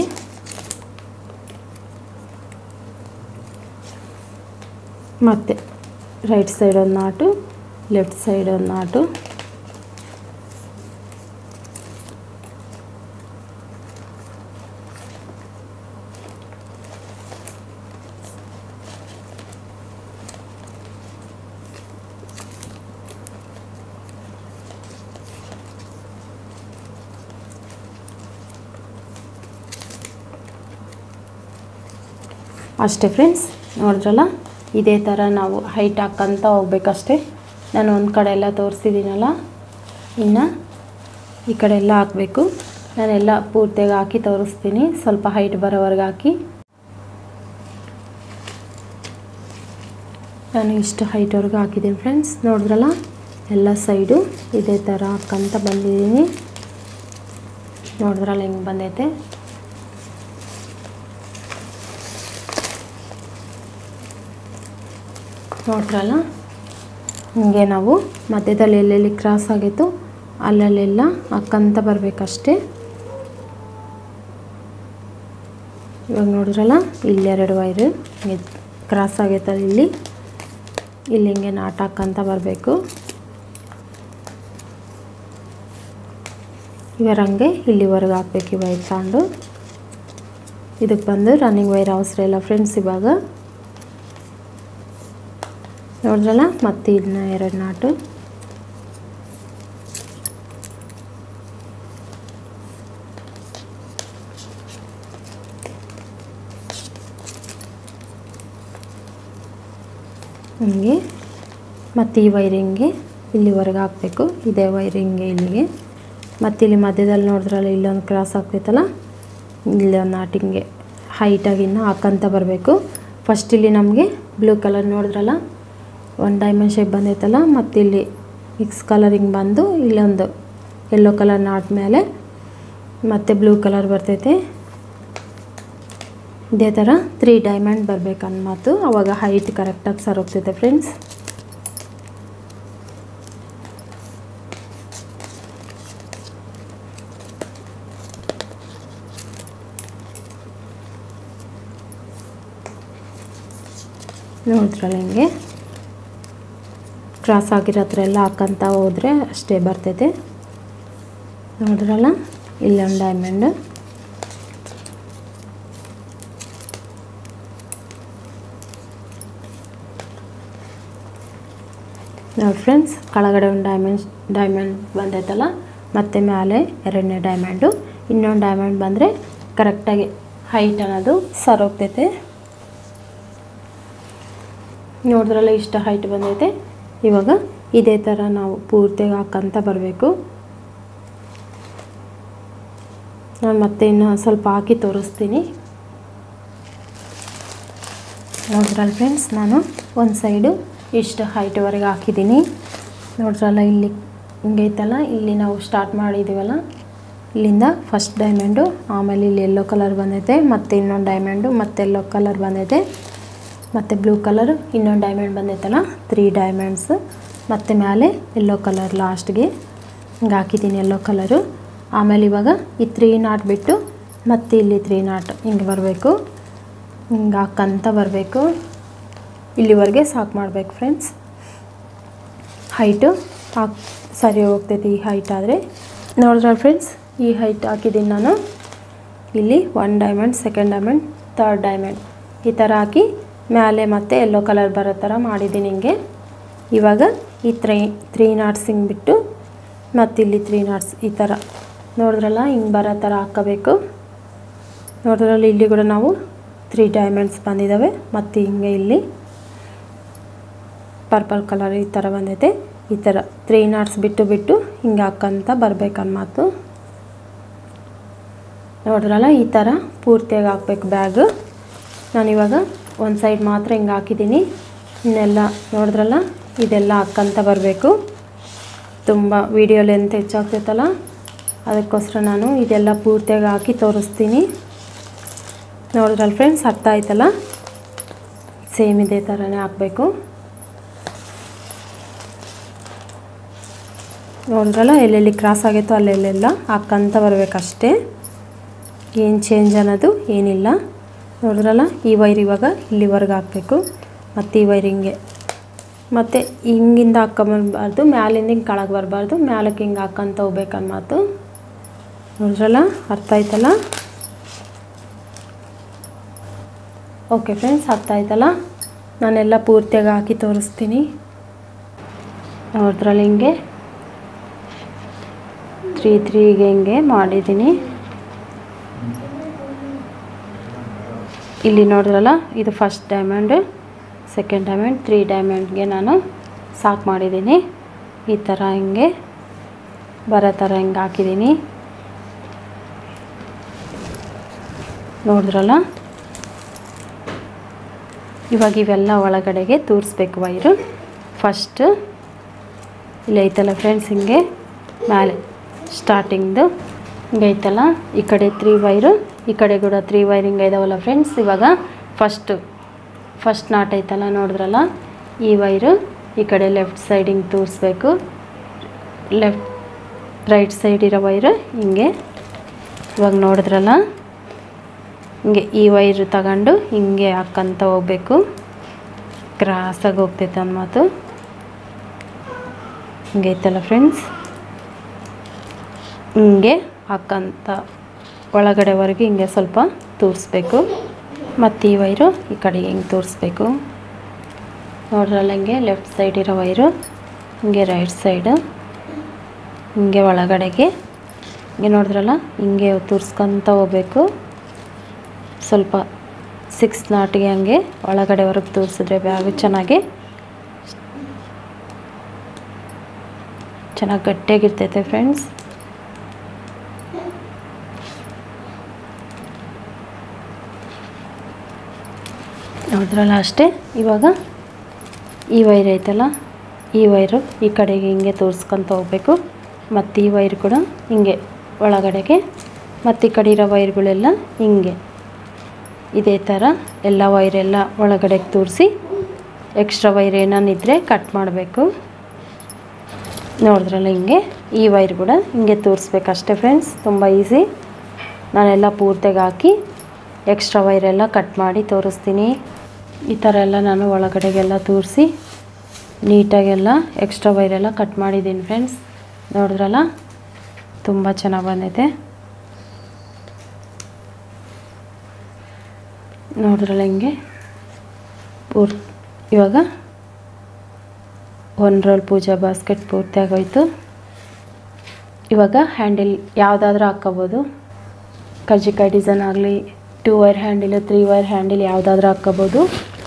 ಮತ್ತು ರೈಟ್ ಸೈಡ್ ಒಂದು ನಾಟು ಲೆಫ್ಟ್ ಸೈಡ್ ಒಂದು ನಾಟು ಅಷ್ಟೇ ಫ್ರೆಂಡ್ಸ್ ನೋಡಿದ್ರಲ್ಲ ಇದೇ ಥರ ನಾವು ಹೈಟ್ ಹಾಕ್ಕಂತ ಹೋಗ್ಬೇಕಷ್ಟೇ ನಾನು ಒಂದು ಕಡೆ ಎಲ್ಲ ತೋರಿಸಿದ್ದೀನಲ್ಲ ಇನ್ನು ಈ ಕಡೆ ಎಲ್ಲ ಹಾಕಬೇಕು ನಾನೆಲ್ಲ ಪೂರ್ತಿಯಾಗಿ ಹಾಕಿ ತೋರಿಸ್ತೀನಿ ಸ್ವಲ್ಪ ಹೈಟ್ ಬರೋವರೆಗೆ ಹಾಕಿ ನಾನು ಇಷ್ಟು ಹೈಟ್ವರೆಗೂ ಹಾಕಿದ್ದೀನಿ ಫ್ರೆಂಡ್ಸ್ ನೋಡಿದ್ರಲ್ಲ ಎಲ್ಲ ಸೈಡು ಇದೇ ಥರ ಹಾಕ್ಕಂತ ಬಂದಿದ್ದೀನಿ ನೋಡಿದ್ರಲ್ಲ ಹೆಂಗೆ ಬಂದೈತೆ ನೋಡ್ರಲ್ಲ ಹಿಂಗೆ ನಾವು ಮಧ್ಯದಲ್ಲಿ ಎಲ್ಲೆಲ್ಲಿ ಕ್ರಾಸ್ ಆಗಿತ್ತು ಅಲ್ಲಲ್ಲೆಲ್ಲ ಹಾಕ್ಕಂತ ಬರಬೇಕಷ್ಟೇ ಇವಾಗ ನೋಡಿದ್ರಲ್ಲ ಇಲ್ಲಿ ಎರಡು ವೈರು ಹಿಂಗೆ ಕ್ರಾಸ್ ಆಗೈತಲ್ಲ ಇಲ್ಲಿ ಇಲ್ಲಿ ಹಿಂಗೆ ನಾಟ್ ಹಾಕ್ಕಂತ ಬರಬೇಕು ಇವಾಗ ಹಂಗೆ ಇಲ್ಲಿವರೆಗೆ ಹಾಕ್ಬೇಕು ಈ ವೈರ್ ತಗೊಂಡು ಇದಕ್ಕೆ ಬಂದು ರನ್ನಿಂಗ್ ವೈರ್ ಅವಸರ ಇಲ್ಲ ಫ್ರೆಂಡ್ಸ್ ಇವಾಗ ನೋಡಿದ್ರಲ್ಲ ಮತ್ತೆ ಇದನ್ನ ಎರಡು ನಾಟು ಹಂಗೆ ಮತ್ತು ಈ ವೈರಿಂಗ್ಗೆ ಇಲ್ಲಿವರೆಗೆ ಹಾಕಬೇಕು ಇದೇ ವೈರಿಂಗ್ಗೆ ಇಲ್ಲಿಗೆ ಮತ್ತು ಇಲ್ಲಿ ಮಧ್ಯದಲ್ಲಿ ನೋಡಿದ್ರಲ್ಲ ಇಲ್ಲೊಂದು ಕ್ರಾಸ್ ಆಗ್ತೈತಲ್ಲ ಇಲ್ಲಿ ಒಂದು ನಾಟಿಂಗೆ ಹೈಟಾಗಿನ್ನ ಹಾಕಂತ ಬರಬೇಕು ಫಸ್ಟ್ ಇಲ್ಲಿ ನಮಗೆ ಬ್ಲೂ ಕಲರ್ ನೋಡಿದ್ರಲ್ಲ ಒಂದು ಡೈಮಂಡ್ ಶೇಪ್ ಬಂದೈತಲ್ಲ ಮತ್ತು ಇಲ್ಲಿ ಮಿಕ್ಸ್ ಕಲರಿಂಗ್ ಬಂದು ಇಲ್ಲೊಂದು ಯೆಲ್ಲೋ ಕಲರ್ ನಾಟ್ ಮೇಲೆ ಮತ್ತು ಬ್ಲೂ ಕಲರ್ ಬರ್ತೈತೆ ಇದೇ ಥರ ತ್ರೀ ಡೈಮಂಡ್ ಬರಬೇಕನ್ನ ಮಾತು ಅವಾಗ ಹೈಟ್ ಕರೆಕ್ಟಾಗಿ ಸರ್ ಹೋಗ್ತೈತೆ ಫ್ರೆಂಡ್ಸ್ ನೋಡಿದ್ರಲ್ಲ ಹಿಂಗೆ ಕ್ರಾಸ್ ಆಗಿರೋ ಹತ್ರ ಎಲ್ಲ ಹಾಕಂತ ಹೋದರೆ ಅಷ್ಟೇ ಬರ್ತೈತೆ ನೋಡಿದ್ರಲ್ಲ ಇಲ್ಲೊಂದು ಡೈಮಂಡು ನೋಡಿ ಫ್ರೆಂಡ್ಸ್ ಕೆಳಗಡೆ ಒಂದು ಡೈಮಂಡ್ ಡೈಮಂಡ್ ಬಂದೈತಲ್ಲ ಮತ್ತು ಮೇಲೆ ಎರಡನೇ ಡೈಮಂಡು ಇನ್ನೊಂದು ಡೈಮಂಡ್ ಬಂದರೆ ಕರೆಕ್ಟಾಗಿ ಹೈಟ್ ಅನ್ನೋದು ಸರ್ ಹೋಗ್ತೈತೆ ನೋಡಿದ್ರಲ್ಲ ಇಷ್ಟ ಹೈಟ್ ಬಂದೈತೆ ಇವಾಗ ಇದೇ ಥರ ನಾವು ಪೂರ್ತಿಯಾಗಿ ಹಾಕಂತ ಬರಬೇಕು ನಾನು ಮತ್ತೆ ಇನ್ನು ಸ್ವಲ್ಪ ಹಾಕಿ ತೋರಿಸ್ತೀನಿ ನೋಡಿದ್ರಲ್ಲ ಫ್ರೆಂಡ್ಸ್ ನಾನು ಒಂದು ಸೈಡು ಇಷ್ಟು ಹೈಟ್ವರೆಗೆ ಹಾಕಿದ್ದೀನಿ ನೋಡ್ರಲ್ಲ ಇಲ್ಲಿ ಹಿಂಗೈತಲ್ಲ ಇಲ್ಲಿ ನಾವು ಸ್ಟಾರ್ಟ್ ಮಾಡಿದ್ದೀವಲ್ಲ ಇಲ್ಲಿಂದ ಫಸ್ಟ್ ಡೈಮಂಡು ಆಮೇಲೆ ಇಲ್ಲಿ ಯೆಲ್ಲೋ ಕಲರ್ ಬಂದೈತೆ ಮತ್ತು ಇನ್ನೊಂದು ಡೈಮಂಡು ಮತ್ತು ಯೆಲ್ಲೋ ಕಲರ್ ಬಂದೈತೆ ಮತ್ತು ಬ್ಲೂ ಕಲರ್ ಇನ್ನೊಂದು ಡೈಮಂಡ್ ಬಂದೈತಲ್ಲ ತ್ರೀ ಡೈಮಂಡ್ಸ್ ಮತ್ತು ಮೇಲೆ ಯೆಲ್ಲೋ ಕಲರ್ ಲಾಸ್ಟ್ಗೆ ಹಿಂಗೆ ಹಾಕಿದ್ದೀನಿ ಯೆಲ್ಲೋ ಕಲರು ಆಮೇಲೆ ಇವಾಗ ಈ ತ್ರೀ ನಾಟ್ ಬಿಟ್ಟು ಮತ್ತು ಇಲ್ಲಿ ತ್ರೀ ನಾಟ್ ಹಿಂಗೆ ಬರಬೇಕು ಹಿಂಗೆ ಹಾಕಂತ ಬರಬೇಕು ಇಲ್ಲಿವರೆಗೆ ಸಾಕು ಮಾಡಬೇಕು ಫ್ರೆಂಡ್ಸ್ ಹೈಟು ಹಾಕ್ ಸರಿ ಹೋಗ್ತೈತಿ ಈ ಹೈಟ್ ಆದರೆ ನೋಡಿದ್ರೆ ಫ್ರೆಂಡ್ಸ್ ಈ ಹೈಟ್ ಹಾಕಿದ್ದೀನಿ ನಾನು ಇಲ್ಲಿ one diamond second diamond third diamond ಈ ಥರ ಹಾಕಿ ಮೇಲೆ ಮತ್ತೆ ಯೆಲ್ಲೋ ಕಲರ್ ಬರೋ ಥರ ಮಾಡಿದ್ದೀನಿ ಹಿಂಗೆ ಇವಾಗ ಈ ತ್ರೀ ತ್ರೀ ನಾಟ್ಸ್ ಹಿಂಗೆ ಬಿಟ್ಟು ಮತ್ತು ಇಲ್ಲಿ ತ್ರೀ ನಾಟ್ಸ್ ಈ ಥರ ನೋಡಿದ್ರಲ್ಲ ಹಿಂಗೆ ಬರೋ ಥರ ಹಾಕ್ಕೋಬೇಕು ನೋಡಿದ್ರಲ್ಲ ಇಲ್ಲಿ ಕೂಡ ನಾವು ತ್ರೀ ಡೈಮಂಡ್ಸ್ ಬಂದಿದ್ದಾವೆ ಮತ್ತು ಹಿಂಗೆ ಇಲ್ಲಿ ಪರ್ಪಲ್ ಕಲರ್ ಈ ಥರ ಬಂದೈತೆ ಈ ಥರ ತ್ರೀ ನಾಟ್ಸ್ ಬಿಟ್ಟು ಬಿಟ್ಟು ಹಿಂಗೆ ಹಾಕ್ಕಂತ ಬರ್ಬೇಕನ್ಮಾತು ನೋಡ್ರಲ್ಲ ಈ ಥರ ಪೂರ್ತಿಯಾಗಿ ಹಾಕ್ಬೇಕು ಬ್ಯಾಗು ನಾನಿವಾಗ ಒಂದು ಸೈಡ್ ಮಾತ್ರ ಹಿಂಗೆ ಹಾಕಿದ್ದೀನಿ ಇನ್ನೆಲ್ಲ ನೋಡಿದ್ರಲ್ಲ ಇದೆಲ್ಲ ಹಾಕ್ಕಂತ ಬರಬೇಕು ತುಂಬ ವೀಡಿಯೋ ಲೆಂತ್ ಹೆಚ್ಚಾಗ್ತೈತಲ್ಲ ಅದಕ್ಕೋಸ್ಕರ ನಾನು ಇದೆಲ್ಲ ಪೂರ್ತಿಯಾಗಿ ಹಾಕಿ ತೋರಿಸ್ತೀನಿ ನೋಡಿದ್ರಲ್ಲ ಫ್ರೆಂಡ್ಸ್ ಅರ್ಥ ಆಯ್ತಲ್ಲ ಸೇಮ್ ಇದೇ ಥರನೇ ಹಾಕಬೇಕು ನೋಡಿದ್ರಲ್ಲ ಎಲ್ಲೆಲ್ಲಿ ಕ್ರಾಸ್ ಆಗೈತೋ ಅಲ್ಲೆಲ್ಲೆಲ್ಲ ಹಾಕ್ಕಂತ ಬರಬೇಕಷ್ಟೇ ಏನು ಚೇಂಜ್ ಅನ್ನೋದು ಏನಿಲ್ಲ ನೋಡಿದ್ರಲ್ಲ ಈ ವೈರ್ ಇವಾಗ ಇಲ್ಲಿವರೆಗೆ ಹಾಕಬೇಕು ಮತ್ತು ಈ ವೈರ್ ಹಿಂಗೆ ಮತ್ತು ಹಿಂಗಿಂದ ಹಾಕೊಂಬರ್ಬಾರ್ದು ಮ್ಯಾಲಿಂದ ಹಿಂಗೆ ಕೆಳಗೆ ಬರಬಾರ್ದು ಮ್ಯಾಲಕ್ಕೆ ಹಿಂಗೆ ಹಾಕ್ಕಂತ ಹೋಗ್ಬೇಕನ್ನ ಮಾತು ನೋಡಿದ್ರಲ್ಲ ಅರ್ಥ ಆಯ್ತಲ್ಲ ಓಕೆ ಫ್ರೆಂಡ್ಸ್ ಅರ್ಥ ಆಯ್ತಲ್ಲ ನಾನೆಲ್ಲ ಪೂರ್ತಿಯಾಗಿ ಹಾಕಿ ತೋರಿಸ್ತೀನಿ ನೋಡಿದ್ರಲ್ಲ ಹಿಂಗೆ ತ್ರೀ ತ್ರೀಗೆ ಹಿಂಗೆ ಮಾಡಿದ್ದೀನಿ ಇಲ್ಲಿ ನೋಡಿದ್ರಲ್ಲ ಇದು first diamond second diamond three ಡೈಮಂಡ್ಗೆ ನಾನು ಸಾಕು ಮಾಡಿದ್ದೀನಿ ಈ ಥರ ಹಿಂಗೆ ಬರೋ ಥರ ಹಿಂಗೆ ಹಾಕಿದ್ದೀನಿ ನೋಡಿದ್ರಲ್ಲ ಇವಾಗ ಇವೆಲ್ಲ ಒಳಗಡೆಗೆ ತೂರಿಸ್ಬೇಕು ವೈರು ಫಸ್ಟ್ ಇಲ್ಲಿ ಐತಲ್ಲ ಫ್ರೆಂಡ್ಸ್ ಹಿಂಗೆ ಮೇಲೆ ಸ್ಟಾರ್ಟಿಂಗ್ದು ಹಿಂಗೆ ಐತಲ್ಲ ಈ ಕಡೆ ತ್ರೀ ವೈರು ಈ ಕಡೆ ಕೂಡ ತ್ರೀ ವೈರ್ ಹಿಂಗೆ ಇದಾವಲ್ಲ ಫ್ರೆಂಡ್ಸ್ ಇವಾಗ ಫಸ್ಟು ಫಸ್ಟ್ ನಾಟ್ ಐತಲ್ಲ ನೋಡಿದ್ರಲ್ಲ ಈ ವೈರು ಈ ಕಡೆ ಲೆಫ್ಟ್ ಸೈಡ್ ಹಿಂಗೆ ತೂರಿಸ್ಬೇಕು ಲೆಫ್ಟ್ ರೈಟ್ ಸೈಡ್ ಇರೋ ವೈರು ಹಿಂಗೆ ಇವಾಗ ನೋಡಿದ್ರಲ್ಲ ಹಿಂಗೆ ಈ ವೈರು ತಗೊಂಡು ಹಿಂಗೆ ಹಾಕ್ಕಂತ ಹೋಗ್ಬೇಕು ಕ್ರಾಸಾಗಿ ಹೋಗ್ತೈತೆ ನನ್ನ ಮಾತು ಹಿಂಗೆ ಐತಲ್ಲ ಫ್ರೆಂಡ್ಸ್ ಹಿಂಗೆ ಹಾಕ್ಕಂತ ಒಳಗಡೆವರೆಗೆ ಹಿಂಗೆ ಸ್ವಲ್ಪ ತೂರಿಸ್ಬೇಕು ಮತ್ತು ಈ ವೈರು ಈ ಕಡೆಗೆ ಹಿಂಗೆ ತೋರಿಸ್ಬೇಕು ನೋಡ್ರಲ್ಲ ಹಿಂಗೆ ಲೆಫ್ಟ್ ಸೈಡ್ ಇರೋ ವೈರು ಹಿಂಗೆ ರೈಟ್ ಸೈಡು ಹಿಂಗೆ ಒಳಗಡೆಗೆ ಹಿಂಗೆ ನೋಡಿದ್ರಲ್ಲ ಹಿಂಗೆ ತೂರ್ಸ್ಕೊತ ಹೋಗ್ಬೇಕು ಸ್ವಲ್ಪ ಸಿಕ್ಸ್ ನಾಟಿಗೆ ಹಂಗೆ ಒಳಗಡೆವರೆಗೆ ತೋರಿಸಿದ್ರೆ ಬ್ಯಾಗು ಚೆನ್ನಾಗಿ ಚೆನ್ನಾಗಿ ಗಟ್ಟಿಯಾಗಿರ್ತೈತೆ ಫ್ರೆಂಡ್ಸ್ ನೋಡಿದ್ರಲ್ಲ ಅಷ್ಟೇ ಇವಾಗ ಈ ವೈರ್ ಐತಲ್ಲ ಈ ವೈರು ಈ ಕಡೆಗೆ ಹಿಂಗೆ ತೋರಿಸ್ಕೊತ ಹೋಗ್ಬೇಕು ಮತ್ತು ಈ ವೈರ್ ಕೂಡ ಹಿಂಗೆ ಒಳಗಡೆಗೆ ಮತ್ತು ಈ ಕಡೆ ಇರೋ ವೈರ್ಗಳೆಲ್ಲ ಹಿಂಗೆ ಇದೇ ಥರ ಎಲ್ಲ ವೈರೆಲ್ಲ ಒಳಗಡೆಗೆ ತೋರಿಸಿ ಎಕ್ಸ್ಟ್ರಾ ವೈರ್ ಏನಾನಿದ್ರೆ ಕಟ್ ಮಾಡಬೇಕು ನೋಡಿದ್ರಲ್ಲ ಹಿಂಗೆ ಈ ವೈರ್ ಕೂಡ ಹಿಂಗೆ ತೋರಿಸ್ಬೇಕು ಅಷ್ಟೇ ಫ್ರೆಂಡ್ಸ್ ತುಂಬ ಈಸಿ ನಾನೆಲ್ಲ ಪೂರ್ತಿಗೆ ಹಾಕಿ ಎಕ್ಸ್ಟ್ರಾ ವೈರೆಲ್ಲ ಕಟ್ ಮಾಡಿ ತೋರಿಸ್ತೀನಿ ಈ ಥರ ಎಲ್ಲ ನಾನು ಒಳಗಡೆಗೆಲ್ಲ ತೋರಿಸಿ ನೀಟಾಗೆಲ್ಲ ಎಕ್ಸ್ಟ್ರಾ ವೈರೆಲ್ಲ ಕಟ್ ಮಾಡಿದ್ದೀನಿ ಫ್ರೆಂಡ್ಸ್ ನೋಡಿದ್ರಲ್ಲ ತುಂಬ ಚೆನ್ನಾಗಿ ಬಂದೈತೆ ನೋಡಿದ್ರಲ್ಲ ಹಿಂಗೆ ಪೂರ್ ಇವಾಗ ಒನ್ ರೋಲ್ ಪೂಜಾ ಬಾಸ್ಕೆಟ್ ಪೂರ್ತಿ ಆಗೋಯ್ತು ಇವಾಗ ಹ್ಯಾಂಡಲ್ ಯಾವುದಾದ್ರೂ ಹಾಕ್ಕೋಬೋದು ಕರ್ಜಿಕಾಯಿ ಡಿಸೈನ್ ಆಗಲಿ two wire handle three wire handle ಯಾವುದಾದ್ರೂ ಹಾಕ್ಕೋಬೋದು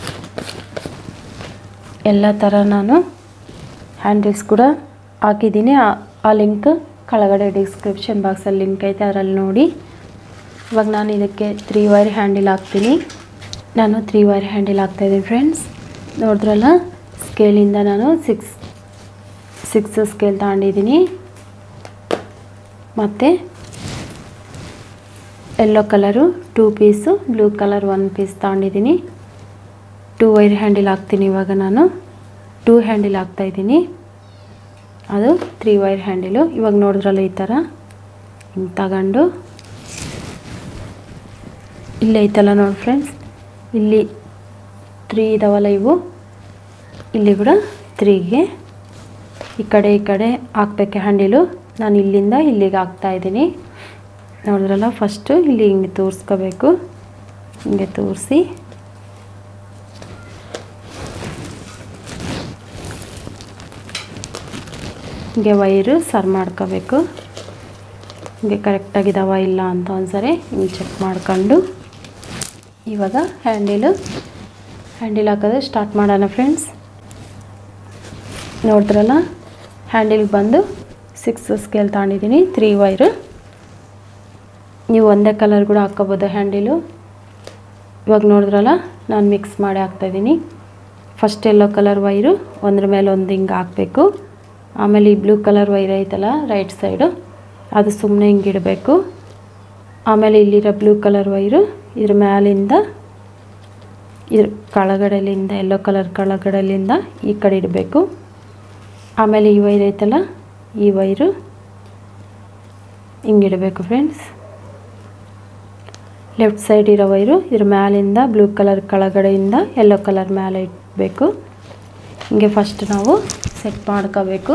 ಎಲ್ಲ ಥರ ನಾನು ಹ್ಯಾಂಡಲ್ಸ್ ಕೂಡ ಹಾಕಿದ್ದೀನಿ ಆ- ಆ ಲಿಂಕ್ ಕೆಳಗಡೆ ಡಿಸ್ಕ್ರಿಪ್ಷನ್ ಬಾಕ್ಸಲ್ಲಿ ಲಿಂಕ್ ಐತೆ ಅದರಲ್ಲಿ ನೋಡಿ ಇವಾಗ ನಾನು ಇದಕ್ಕೆ ತ್ರೀ ವೈರ್ ಹ್ಯಾಂಡಲ್ ಹಾಕ್ತೀನಿ ನಾನು ತ್ರೀ ವೈರ್ ಹ್ಯಾಂಡಲ್ ಹಾಕ್ತಾಯಿದ್ದೀನಿ ಫ್ರೆಂಡ್ಸ್ ನೋಡಿದ್ರಲ್ಲ ಸ್ಕೇಲಿಂದ ನಾನು ಸಿಕ್ಸ್ ಸಿಕ್ಸ್ ಸ್ಕೇಲ್ ತಗೊಂಡಿದ್ದೀನಿ ಮತ್ತು yellow colour two piece blue colour one piece ತಗೊಂಡಿದ್ದೀನಿ ಟೂ ವೈರ್ ಹ್ಯಾಂಡಲ್ ಹಾಕ್ತೀನಿ ಇವಾಗ ನಾನು ಟೂ ಹ್ಯಾಂಡಲ್ ಹಾಕ್ತಾಯಿದ್ದೀನಿ ಅದು ತ್ರೀ ವೈರ್ ಹ್ಯಾಂಡಲು ಇವಾಗ ನೋಡಿದ್ರಲ್ಲ ಈ ಥರ ಹಿಂಗೆ ತಗೊಂಡು ಇಲ್ಲಿ ಐತಲ್ಲ ನೋಡಿ ಫ್ರೆಂಡ್ಸ್ ಇಲ್ಲಿ ತ್ರೀ ಇದಾವಲ್ಲ ಇವು ಇಲ್ಲಿ ಕೂಡ ತ್ರೀಗೆ ಈ ಕಡೆ ಈ ಕಡೆ ಹಾಕ್ಬೇಕು ಹ್ಯಾಂಡಿಲು ನಾನು ಇಲ್ಲಿಂದ ಇಲ್ಲಿಗೆ ಹಾಕ್ತಾ ಇದ್ದೀನಿ ನೋಡಿದ್ರಲ್ಲ ಫಸ್ಟು ಇಲ್ಲಿ ಹಿಂಗೆ ತೋರಿಸ್ಕೋಬೇಕು ಹಿಂಗೆ ತೋರಿಸಿ ಹಿಂಗೆ ವೈರು ಸರ್ ಮಾಡ್ಕೋಬೇಕು ಹಿಂಗೆ ಕರೆಕ್ಟಾಗಿದ್ದಾವ ಇಲ್ಲ ಅಂತ ಒಂದ್ಸರಿ ಹಿಂಗೆ ಚೆಕ್ ಮಾಡ್ಕೊಂಡು ಇವಾಗ ಹ್ಯಾಂಡಿಲು ಹ್ಯಾಂಡಿಲ್ ಹಾಕೋದು ಸ್ಟಾರ್ಟ್ ಮಾಡೋಣ ಫ್ರೆಂಡ್ಸ್ ನೋಡಿದ್ರಲ್ಲ ಹ್ಯಾಂಡಿಲ್ಗೆ ಬಂದು ಸಿಕ್ಸ್ ಸ್ಕೇಲ್ ತಗೊಂಡಿದ್ದೀನಿ ತ್ರೀ ವೈರು ನೀವು ಒಂದೇ ಕಲರ್ ಕೂಡ ಹಾಕ್ಕೋಬೋದು ಹ್ಯಾಂಡಿಲು ಇವಾಗ ನೋಡಿದ್ರಲ್ಲ ನಾನು ಮಿಕ್ಸ್ ಮಾಡಿ ಹಾಕ್ತಾಯಿದ್ದೀನಿ ಫಸ್ಟ್ ಎಲ್ಲೋ ಕಲರ್ ವೈರು ಒಂದ್ರ ಮೇಲೆ ಒಂದು ಹಿಂಗೆ ಹಾಕಬೇಕು ಆಮೇಲೆ ಈ ಬ್ಲೂ ಕಲರ್ ವೈರ್ ಐತಲ್ಲ ರೈಟ್ ಸೈಡು ಅದು ಸುಮ್ಮನೆ ಹಿಂಗೆ ಇಡಬೇಕು ಆಮೇಲೆ ಇಲ್ಲಿರೋ ಬ್ಲೂ ಕಲರ್ ವೈರು ಇದ್ರ ಮ್ಯಾಲಿಂದ ಇದ್ರ ಕೆಳಗಡೆಲಿಂದ ಎಲ್ಲೋ ಕಲರ್ ಕೆಳಗಡೆಲಿಂದ ಈ ಕಡೆ ಇಡಬೇಕು ಆಮೇಲೆ ಈ ವೈರ್ ಐತಲ್ಲ ಈ ವೈರು ಹಿಂಗಿಡಬೇಕು ಫ್ರೆಂಡ್ಸ್ ಲೆಫ್ಟ್ ಸೈಡ್ ಇರೋ ವೈರು ಇದ್ರ ಮ್ಯಾಲಿಂದ ಬ್ಲೂ ಕಲರ್ ಕೆಳಗಡೆಯಿಂದ ಯೆಲ್ಲೋ ಕಲರ್ ಮೇಲೆ ಇಡಬೇಕು ಹಿಂಗೆ ಫಸ್ಟ್ ನಾವು ಸೆಟ್ ಮಾಡ್ಕೋಬೇಕು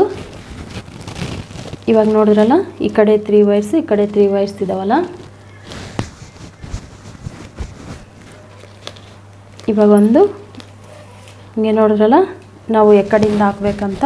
ಇವಾಗ ನೋಡಿದ್ರಲ್ಲ ಈ ಕಡೆ ತ್ರೀ ವೈರ್ಸ್ ಈ ಕಡೆ ತ್ರೀ ವೈರ್ಸ್ ಇದಾವಲ್ಲ ಇವಾಗ ಒಂದು ಹಿಂಗೆ ನೋಡಿದ್ರಲ್ಲ ನಾವು ಎಕ್ಕಡೆಯಿಂದ ಹಾಕ್ಬೇಕಂತ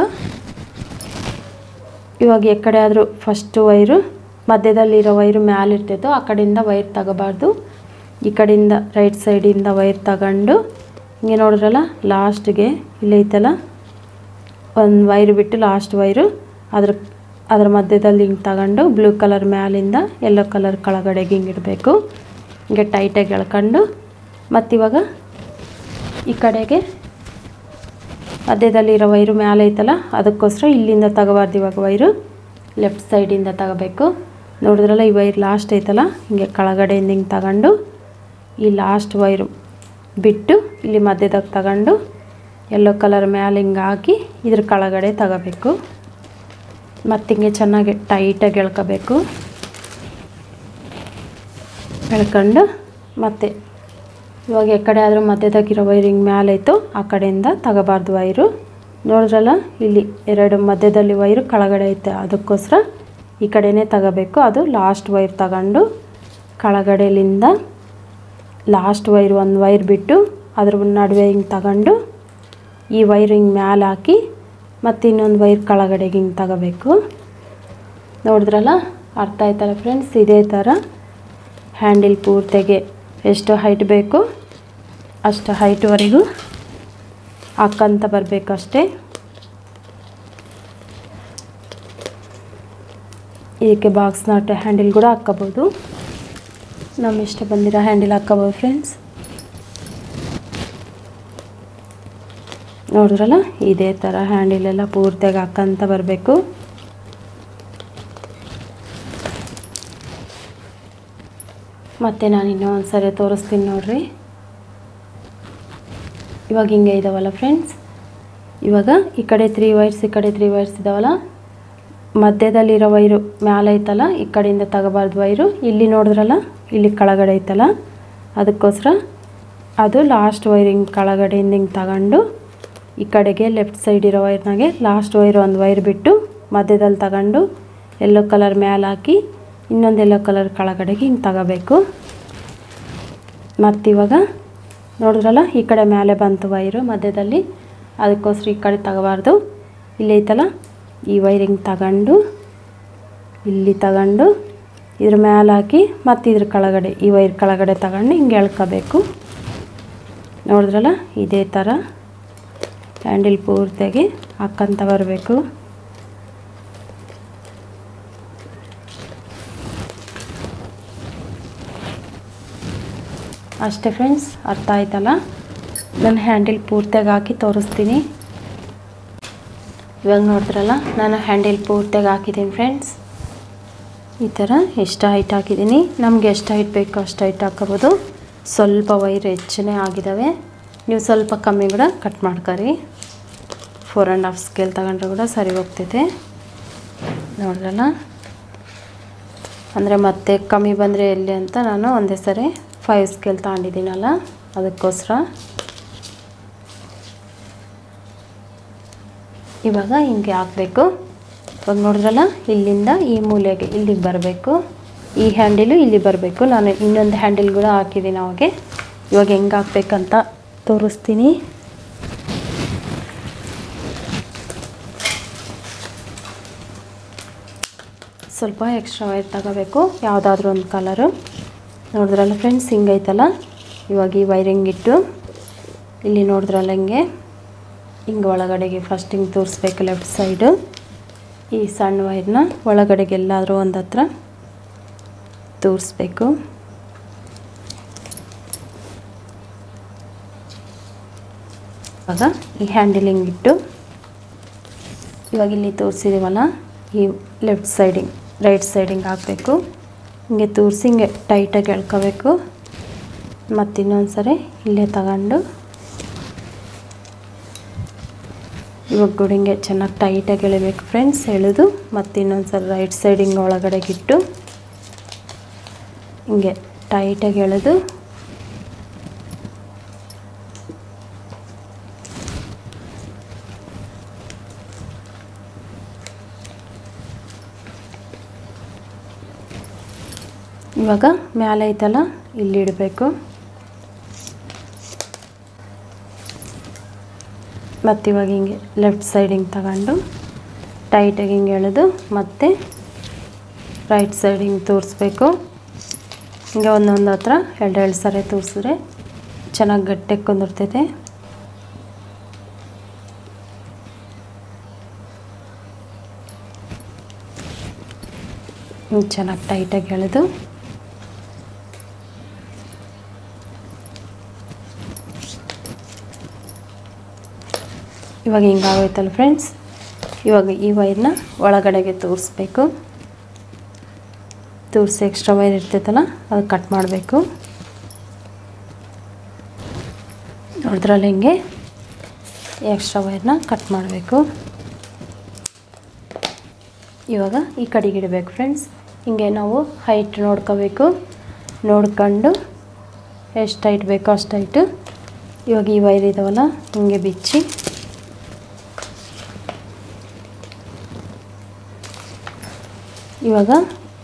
ಇವಾಗ ಎಕ್ಕಡೆ ಆದರೂ ಫಸ್ಟು ವೈರು ಮಧ್ಯದಲ್ಲಿರೋ ವೈರು ಮ್ಯಾಲೆ ಇರ್ತಿತ್ತು ಆ ಕಡೆಯಿಂದ ವೈರ್ ತಗೋಬಾರ್ದು ಈ ಕಡೆಯಿಂದ ರೈಟ್ ಸೈಡಿಂದ ವೈರ್ ತಗೊಂಡು ಹಿಂಗೆ ನೋಡಿದ್ರಲ್ಲ ಲಾಸ್ಟ್ಗೆ ಇಲ್ಲೈತಲ್ಲ ಒಂದು ವೈರ್ ಬಿಟ್ಟು ಲಾಸ್ಟ್ ವೈರು ಅದ್ರ ಅದ್ರ ಮಧ್ಯದಲ್ಲಿ ಹಿಂಗೆ ತಗೊಂಡು ಬ್ಲೂ ಕಲರ್ ಮ್ಯಾಲಿಂದ ಯೆಲ್ಲೋ ಕಲರ್ ಕೆಳಗಡೆಗೆ ಹಿಂಗೆ ಇಡಬೇಕು ಹಿಂಗೆ ಟೈಟಾಗಿ ಎಳ್ಕೊಂಡು ಮತ್ತಿವಾಗ ಈ ಕಡೆಗೆ ಮಧ್ಯದಲ್ಲಿರೋ ವೈರು ಮೇಲೆ ಐತಲ್ಲ ಅದಕ್ಕೋಸ್ಕರ ಇಲ್ಲಿಂದ ತಗೋಬಾರ್ದು ಇವಾಗ ವೈರು ಲೆಫ್ಟ್ ಸೈಡಿಂದ ತಗೋಬೇಕು ನೋಡಿದ್ರಲ್ಲ ಈ ವೈರ್ ಲಾಸ್ಟ್ ಐತಲ್ಲ ಹಿಂಗೆ ಕೆಳಗಡೆಯಿಂದ ಹಿಂಗೆ ತಗೊಂಡು ಈ ಲಾಸ್ಟ್ ವೈರು ಬಿಟ್ಟು ಇಲ್ಲಿ ಮಧ್ಯದಾಗ ತಗೊಂಡು ಯೆಲ್ಲೋ ಕಲರ್ ಮೇಲೆ ಹಿಂಗೆ ಹಾಕಿ ಇದ್ರ ಕೆಳಗಡೆ ತಗೋಬೇಕು ಮತ್ತು ಹಿಂಗೆ ಚೆನ್ನಾಗಿ ಟೈಟಾಗಿ ಎಳ್ಕೋಬೇಕು ಎಳ್ಕೊಂಡು ಮತ್ತೆ ಇವಾಗ ಈ ಕಡೆ ಆದರೂ ಮಧ್ಯದಾಗಿರೋ ವೈರ್ ಹಿಂಗೆ ಮೇಲೆ ಐತು ಆ ಕಡೆಯಿಂದ ತಗೋಬಾರ್ದು ವೈರು ನೋಡಿದ್ರಲ್ಲ ಇಲ್ಲಿ ಎರಡು ಮಧ್ಯದಲ್ಲಿ ವೈರು ಕೆಳಗಡೆ ಐತೆ ಅದಕ್ಕೋಸ್ಕರ ಈ ಕಡೆನೇ ತಗೋಬೇಕು ಅದು ಲಾಸ್ಟ್ ವೈರ್ ತಗೊಂಡು ಕೆಳಗಡೆಲಿಂದ ಲಾಸ್ಟ್ ವೈರ್ ಒಂದು ವೈರ್ ಬಿಟ್ಟು ಅದ್ರ ನಡುವೆ ಹಿಂಗೆ ತಗೊಂಡು ಈ ವೈರ್ ಹಿಂಗೆ ಮ್ಯಾಲೆ ಹಾಕಿ ಮತ್ತು ಇನ್ನೊಂದು ವೈರ್ ಕೆಳಗಡೆಗೆ ಹಿಂಗೆ ತಗೋಬೇಕು ನೋಡಿದ್ರಲ್ಲ ಅರ್ಥ ಆಯ್ತಲ್ಲ ಫ್ರೆಂಡ್ಸ್ ಇದೇ ಥರ ಹ್ಯಾಂಡಿಲ್ ಪೂರ್ತಿಗೆ ಎಷ್ಟು ಹೈಟ್ ಬೇಕು ಅಷ್ಟು ಹೈಟ್ವರೆಗೂ ಹಾಕ್ಕಂತ ಬರಬೇಕು ಅಷ್ಟೇ ಇದಕ್ಕೆ ಬಾಕ್ಸ್ ನಾಟ್ ಹ್ಯಾಂಡಿಲ್ ಕೂಡ ಹಾಕ್ಕೋಬೋದು ನಮ್ಮ ಇಷ್ಟ ಬಂದಿರೋ ಹ್ಯಾಂಡಲ್ ಹಾಕ್ಕೋಬೋದು ಫ್ರೆಂಡ್ಸ್ ನೋಡಿದ್ರಲ್ಲ ಇದೇ ಥರ ಹ್ಯಾಂಡಿಲೆಲ್ಲ ಪೂರ್ತಿಯಾಗಿ ಹಾಕ್ಕಂತ ಬರಬೇಕು ಮತ್ತು ನಾನು ಇನ್ನೂ ಒಂದು ಸರಿ ತೋರಿಸ್ತೀನಿ ನೋಡ್ರಿ ಇವಾಗ ಹಿಂಗೆ ಇದಾವಲ್ಲ ಫ್ರೆಂಡ್ಸ್ ಇವಾಗ ಈ ಕಡೆ ತ್ರೀ ವೈರ್ಸ್ ಈ ಕಡೆ ತ್ರೀ ವೈರ್ಸ್ ಇದಾವಲ್ಲ ಮಧ್ಯದಲ್ಲಿರೋ ವೈರು ಮ್ಯಾಲೆ ಐತಲ್ಲ ಈ ಕಡೆಯಿಂದ ತಗೋಬಾರ್ದು ವೈರು ಇಲ್ಲಿ ನೋಡಿದ್ರಲ್ಲ ಇಲ್ಲಿ ಕೆಳಗಡೆ ಐತಲ್ಲ ಅದಕ್ಕೋಸ್ಕರ ಅದು ಲಾಸ್ಟ್ ವೈರ್ ಹಿಂಗೆ ಕೆಳಗಡೆಯಿಂದ ಹಿಂಗೆ ತಗೊಂಡು ಈ ಕಡೆಗೆ ಲೆಫ್ಟ್ ಸೈಡ್ ಇರೋ ವೈರ್ನಾಗೆ ಲಾಸ್ಟ್ ವೈರ್ ಒಂದು ವೈರ್ ಬಿಟ್ಟು ಮಧ್ಯದಲ್ಲಿ ತಗೊಂಡು ಎಲ್ಲೋ ಕಲರ್ ಮ್ಯಾಲೆ ಹಾಕಿ ಇನ್ನೊಂದು ಎಲ್ಲೋ ಕಲರ್ ಕೆಳಗಡೆಗೆ ಹಿಂಗೆ ತಗೋಬೇಕು ಮತ್ತಿವಾಗ ನೋಡಿದ್ರಲ್ಲ ಈ ಕಡೆ ಮೇಲೆ ಬಂತು ವೈರು ಮಧ್ಯದಲ್ಲಿ ಅದಕ್ಕೋಸ್ಕರ ಈ ಕಡೆ ತಗೋಬಾರ್ದು ಇಲ್ಲಿ ಐತಲ್ಲ ಈ ವೈರ್ ಹಿಂಗೆ ತಗೊಂಡು ಇಲ್ಲಿ ತಗೊಂಡು ಇದ್ರ ಮೇಲೆ ಹಾಕಿ ಮತ್ತು ಇದ್ರ ಕೆಳಗಡೆ ಈ ವೈರ್ ಕೆಳಗಡೆ ತಗೊಂಡು ಹಿಂಗೆ ಎಳ್ಕೋಬೇಕು ನೋಡಿದ್ರಲ್ಲ ಇದೇ ಥರ ಹ್ಯಾಂಡಿಲ್ ಪೂರ್ತಿಯಾಗಿ ಹಾಕ್ಕಂತ ಬರಬೇಕು ಅಷ್ಟೇ ಫ್ರೆಂಡ್ಸ್ ಅರ್ಥ ಆಯ್ತಲ್ಲ ನಾನು ಹ್ಯಾಂಡಿಲ್ ಪೂರ್ತಿಯಾಗಿ ಹಾಕಿ ತೋರಿಸ್ತೀನಿ ಇವಾಗ ನೋಡಿದ್ರಲ್ಲ ನಾನು ಹ್ಯಾಂಡಿಲ್ ಪೂರ್ತಿಯಾಗಿ ಹಾಕಿದ್ದೀನಿ ಫ್ರೆಂಡ್ಸ್ ಈ ಥರ ಎಷ್ಟು ಹೈಟ್ ಹಾಕಿದ್ದೀನಿ ನಮಗೆ ಎಷ್ಟು ಹೈಟ್ ಬೇಕೋ ಅಷ್ಟು ಹೈಟ್ ಹಾಕೋಬೋದು ಸ್ವಲ್ಪ ವೈರ್ ಹೆಚ್ಚನೇ ಆಗಿದ್ದಾವೆ ನೀವು ಸ್ವಲ್ಪ ಕಮ್ಮಿ ಕೂಡ ಕಟ್ ಮಾಡ್ಕೊರಿ ಫೋರ್ ಆ್ಯಂಡ್ ಹಾಫ್ ಸ್ಕೇಲ್ ತಗೊಂಡ್ರೆ ಕೂಡ ಸರಿ ಹೋಗ್ತೈತೆ ನೋಡಿದ್ರಲ್ಲ ಅಂದರೆ ಮತ್ತೆ ಕಮ್ಮಿ ಬಂದರೆ ಎಲ್ಲಿ ಅಂತ ನಾನು ಒಂದೇ ಸರಿ ಫೈವ್ ಸ್ಕೇಲ್ ತಗೊಂಡಿದ್ದೀನಲ್ಲ ಅದಕ್ಕೋಸ್ಕರ ಇವಾಗ ಹಿಂಗೆ ಹಾಕಬೇಕು ಇವಾಗ ನೋಡಿದ್ರಲ್ಲ ಇಲ್ಲಿಂದ ಈ ಮೂಲೆಗೆ ಇಲ್ಲಿಗೆ ಬರಬೇಕು ಈ ಹ್ಯಾಂಡಿಲು ಇಲ್ಲಿ ಬರಬೇಕು ನಾನು ಇನ್ನೊಂದು ಹ್ಯಾಂಡಿಲ್ ಕೂಡ ಹಾಕಿದ್ದೀನಿ ಅವಾಗೆ ಇವಾಗ ಹೆಂಗೆ ಹಾಕ್ಬೇಕಂತ ತೋರಿಸ್ತೀನಿ ಸ್ವಲ್ಪ ಎಕ್ಸ್ಟ್ರಾ ವೈರ್ ತಗೋಬೇಕು ಯಾವುದಾದ್ರೂ ಒಂದು ಕಲರು ನೋಡಿದ್ರಲ್ಲ ಫ್ರೆಂಡ್ಸ್ ಹಿಂಗೈತಲ್ಲ ಇವಾಗ ಈ ವೈರಿಂಗ್ ಇಟ್ಟು ಇಲ್ಲಿ ನೋಡಿದ್ರಲ್ಲ ಹಿಂಗೆ ಹಿಂಗೆ ಒಳಗಡೆಗೆ ಫಸ್ಟ್ ಹಿಂಗೆ ತೋರಿಸ್ಬೇಕು ಲೆಫ್ಟ್ ಸೈಡು ಈ ಸಣ್ಣ ವೈರ್ನ ಒಳಗಡೆಗೆ ಎಲ್ಲಾದರೂ ಒಂದು ಹತ್ರ ತೋರಿಸ್ಬೇಕು ಇವಾಗ ಈ ಹ್ಯಾಂಡಿಲ್ ಹಿಂಗಿಟ್ಟು ಇವಾಗ ಇಲ್ಲಿ ತೋರಿಸಿದ್ದೀವಲ್ಲ ಈ ಲೆಫ್ಟ್ ಸೈಡಿಂಗ್ ರೈಟ್ ಸೈಡಿಂಗ್ ಹಾಕಬೇಕು ಹಿಂಗೆ ತೋರಿಸಿ ಹಿಂಗೆ ಟೈಟಾಗಿ ಎಳ್ಕೋಬೇಕು ಮತ್ತು ಇನ್ನೊಂದು ಸರಿ ಇಲ್ಲೇ ತಗೊಂಡು ಇವಾಗ ಕೂಡ ಹಿಂಗೆ ಚೆನ್ನಾಗಿ ಟೈಟಾಗಿ ಎಳಿಬೇಕು ಫ್ರೆಂಡ್ಸ್ ಎಳೆದು ಮತ್ತು ಇನ್ನೊಂದು ಸರಿ ರೈಟ್ ಸೈಡ್ ಹಿಂಗೆ ಒಳಗಡೆಗಿಟ್ಟು ಹಿಂಗೆ ಟೈಟಾಗಿ ಎಳೆದು ಇವಾಗ ಮ್ಯಾಲೆ ಐತಲ್ಲ ಇಲ್ಲಿ ಇಡಬೇಕು ಮತ್ತು ಇವಾಗ ಹಿಂಗೆ ಲೆಫ್ಟ್ ಸೈಡ್ ಹಿಂಗೆ ತಗೊಂಡು ಟೈಟಾಗಿ ಹಿಂಗೆ ಎಳೆದು ಮತ್ತೆ ರೈಟ್ ಸೈಡ್ ಹಿಂಗೆ ತೋರಿಸ್ಬೇಕು ಹಿಂಗೆ ಒಂದೊಂದು ಹತ್ರ ಎರಡು ಎರಡು ಸರಿ ತೋರಿಸಿದ್ರೆ ಚೆನ್ನಾಗಿ ಗಟ್ಟಿಗೆ ಕುಂದಿರ್ತೈತೆ ಹಿಂಗೆ ಚೆನ್ನಾಗಿ ಟೈಟಾಗಿ ಎಳೆದು ಇವಾಗ ಹಿಂಗಾಗೋಯ್ತಲ್ಲ ಫ್ರೆಂಡ್ಸ್ ಇವಾಗ ಈ ವೈರ್ನ ಒಳಗಡೆಗೆ ತೋರಿಸ್ಬೇಕು ತೋರಿಸಿ ಎಕ್ಸ್ಟ್ರಾ ವೈರ್ ಇರ್ತೈತಲ್ಲ ಅದು ಕಟ್ ಮಾಡಬೇಕು ನೋಡಿದ್ರಲ್ಲಿ ಹಿಂಗೆ ಎಕ್ಸ್ಟ್ರಾ ವೈರ್ನ ಕಟ್ ಮಾಡಬೇಕು ಇವಾಗ ಈ ಕಡೆಗೆ ಇಡಬೇಕು ಫ್ರೆಂಡ್ಸ್ ಹಿಂಗೆ ನಾವು ಹೈಟ್ ನೋಡ್ಕೋಬೇಕು ನೋಡ್ಕೊಂಡು ಎಷ್ಟು ಹೈಟ್ ಬೇಕೋ ಅಷ್ಟು ಹೈಟು ಇವಾಗ ಈ ವೈರ್ ಇದಾವಲ್ಲ ಹಿಂಗೆ ಬಿಚ್ಚಿ ಇವಾಗ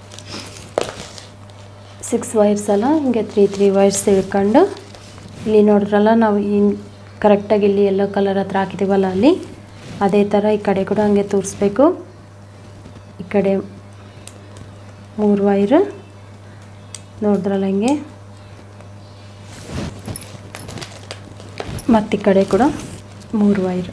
ಸಿಕ್ಸ್ ವೈರ್ಸ್ ಅಲ್ಲ ಹಿಂಗೆ ತ್ರೀ ತ್ರೀ ವೈರ್ಸ್ ಇಳ್ಕೊಂಡು ಇಲ್ಲಿ ನೋಡಿದ್ರಲ್ಲ ನಾವು ಇನ್ ಕರೆಕ್ಟಾಗಿ ಇಲ್ಲಿ ಎಲ್ಲೋ ಕಲರ್ ಹತ್ರ ಹಾಕಿದ್ದೀವಲ್ಲ ಅಲ್ಲಿ ಅದೇ ಥರ ಈ ಕಡೆ ಕೂಡ ಹಂಗೆ ತೋರಿಸ್ಬೇಕು ಈ ಕಡೆ ಮೂರು ವೈರ್ ನೋಡಿದ್ರಲ್ಲ ಹಿಂಗೆ ಮತ್ತು ಈ ಕಡೆ ಕೂಡ ಮೂರು ವೈರ್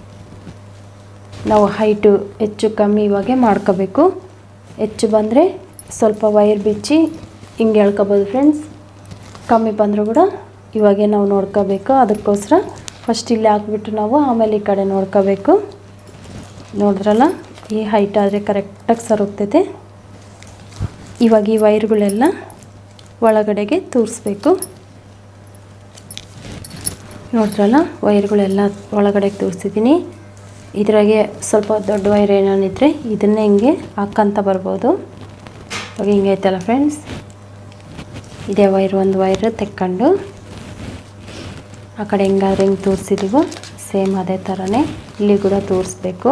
ನಾವು ಹೈಟು ಹೆಚ್ಚು ಕಮ್ಮಿ ಇವಾಗೆ ಮಾಡ್ಕೋಬೇಕು ಹೆಚ್ಚು ಬಂದರೆ ಸ್ವಲ್ಪ ವೈರ್ ಬಿಚ್ಚಿ ಹಿಂಗೆ ಎಳ್ಕೊಬೋದು ಫ್ರೆಂಡ್ಸ್ ಕಮ್ಮಿ ಬಂದರೂ ಕೂಡ ಇವಾಗೆ ನಾವು ನೋಡ್ಕೋಬೇಕು ಅದಕ್ಕೋಸ್ಕರ ಫಸ್ಟ್ ಇಲ್ಲಿ ಹಾಕ್ಬಿಟ್ಟು ನಾವು ಆಮೇಲೆ ಈ ಕಡೆ ನೋಡ್ಕೋಬೇಕು ನೋಡಿದ್ರಲ್ಲ ಈ ಹೈಟ್ ಆದರೆ ಕರೆಕ್ಟಾಗಿ ಸರ್ ಹೋಗ್ತೈತೆ ಇವಾಗ ಈ ವೈರ್ಗಳೆಲ್ಲ ಒಳಗಡೆಗೆ ತೂರಿಸ್ಬೇಕು ನೋಡಿದ್ರಲ್ಲ ವೈರ್ಗಳೆಲ್ಲ ಒಳಗಡೆಗೆ ತೋರಿಸಿದ್ದೀನಿ ಇದ್ರಾಗೆ ಸ್ವಲ್ಪ ದೊಡ್ಡ ವೈರ್ ಏನಾನಿದ್ರೆ ಇದನ್ನೇ ಹಿಂಗೆ ಹಾಕ್ಕಂತ ಬರ್ಬೋದು ಇವಾಗ ಹಿಂಗೆ ಐತಲ್ಲ ಫ್ರೆಂಡ್ಸ್ ಇದೇ ವೈರ್ ಒಂದು ವೈರ್ ತೆಕ್ಕೊಂಡು ಆ ಕಡೆ ಹೆಂಗಾದ್ರೆ ಹಿಂಗೆ ತೋರಿಸಿದೀವೋ ಸೇಮ್ ಅದೇ ಥರನೇ ಇಲ್ಲಿ ಕೂಡ ತೋರಿಸ್ಬೇಕು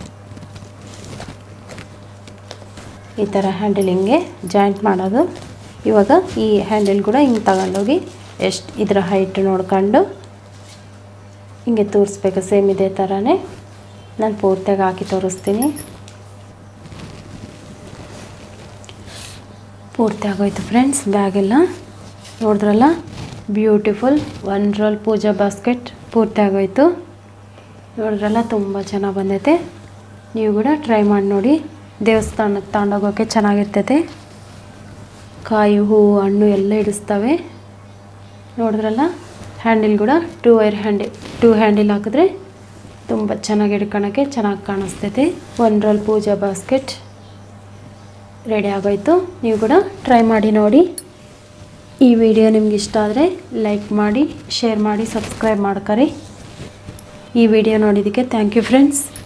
ಈ ಥರ ಹ್ಯಾಂಡಲ್ ಹಿಂಗೆ ಜಾಯಿಂಟ್ ಮಾಡೋದು ಇವಾಗ ಈ ಹ್ಯಾಂಡಲ್ ಕೂಡ ಹಿಂಗೆ ತಗೊಂಡೋಗಿ ಎಷ್ಟು ಇದರ ಹೈಟ್ ನೋಡ್ಕೊಂಡು ಹಿಂಗೆ ತೋರಿಸ್ಬೇಕು ಸೇಮ್ ಇದೇ ಥರನೇ ನಾನು ಪೂರ್ತಿಯಾಗಿ ಹಾಕಿ ತೋರಿಸ್ತೀನಿ ಪೂರ್ತಿ ಆಗೋಯ್ತು ಫ್ರೆಂಡ್ಸ್ ಬ್ಯಾಗೆಲ್ಲ ನೋಡಿದ್ರಲ್ಲ beautiful one roll puja basket ಪೂರ್ತಿ ಆಗೋಯ್ತು ನೋಡಿದ್ರಲ್ಲ ತುಂಬ ಚೆನ್ನಾಗಿ ಬಂದೈತೆ ನೀವು ಕೂಡ ಟ್ರೈ ಮಾಡಿ ನೋಡಿ ದೇವಸ್ಥಾನಕ್ಕೆ ತಗೊಂಡೋಗೋಕ್ಕೆ ಚೆನ್ನಾಗಿರ್ತೈತೆ ಕಾಯಿ ಹೂವು ಹಣ್ಣು ಎಲ್ಲ ಇಡಿಸ್ತವೆ ನೋಡಿದ್ರಲ್ಲ ಹ್ಯಾಂಡಿಲ್ ಕೂಡ two wire handle two handle ಹಾಕಿದ್ರೆ ತುಂಬ ಚೆನ್ನಾಗಿ ಹಿಡ್ಕೊಳಕ್ಕೆ ಚೆನ್ನಾಗಿ ಕಾಣಿಸ್ತೈತೆ one roll puja basket ready ಆಗೋಯ್ತು ನೀವು ಕೂಡ ಟ್ರೈ ಮಾಡಿ ನೋಡಿ ಈ ವಿಡಿಯೋ ನಿಮ್ಗೆ ಇಷ್ಟ ಆದರೆ ಲೈಕ್ ಮಾಡಿ ಶೇರ್ ಮಾಡಿ ಸಬ್ಸ್ಕ್ರೈಬ್ ಮಾಡ್ಕರಿ ಈ ವಿಡಿಯೋ ನೋಡಿದ್ದಕ್ಕೆ ಥ್ಯಾಂಕ್ ಯು ಫ್ರೆಂಡ್ಸ್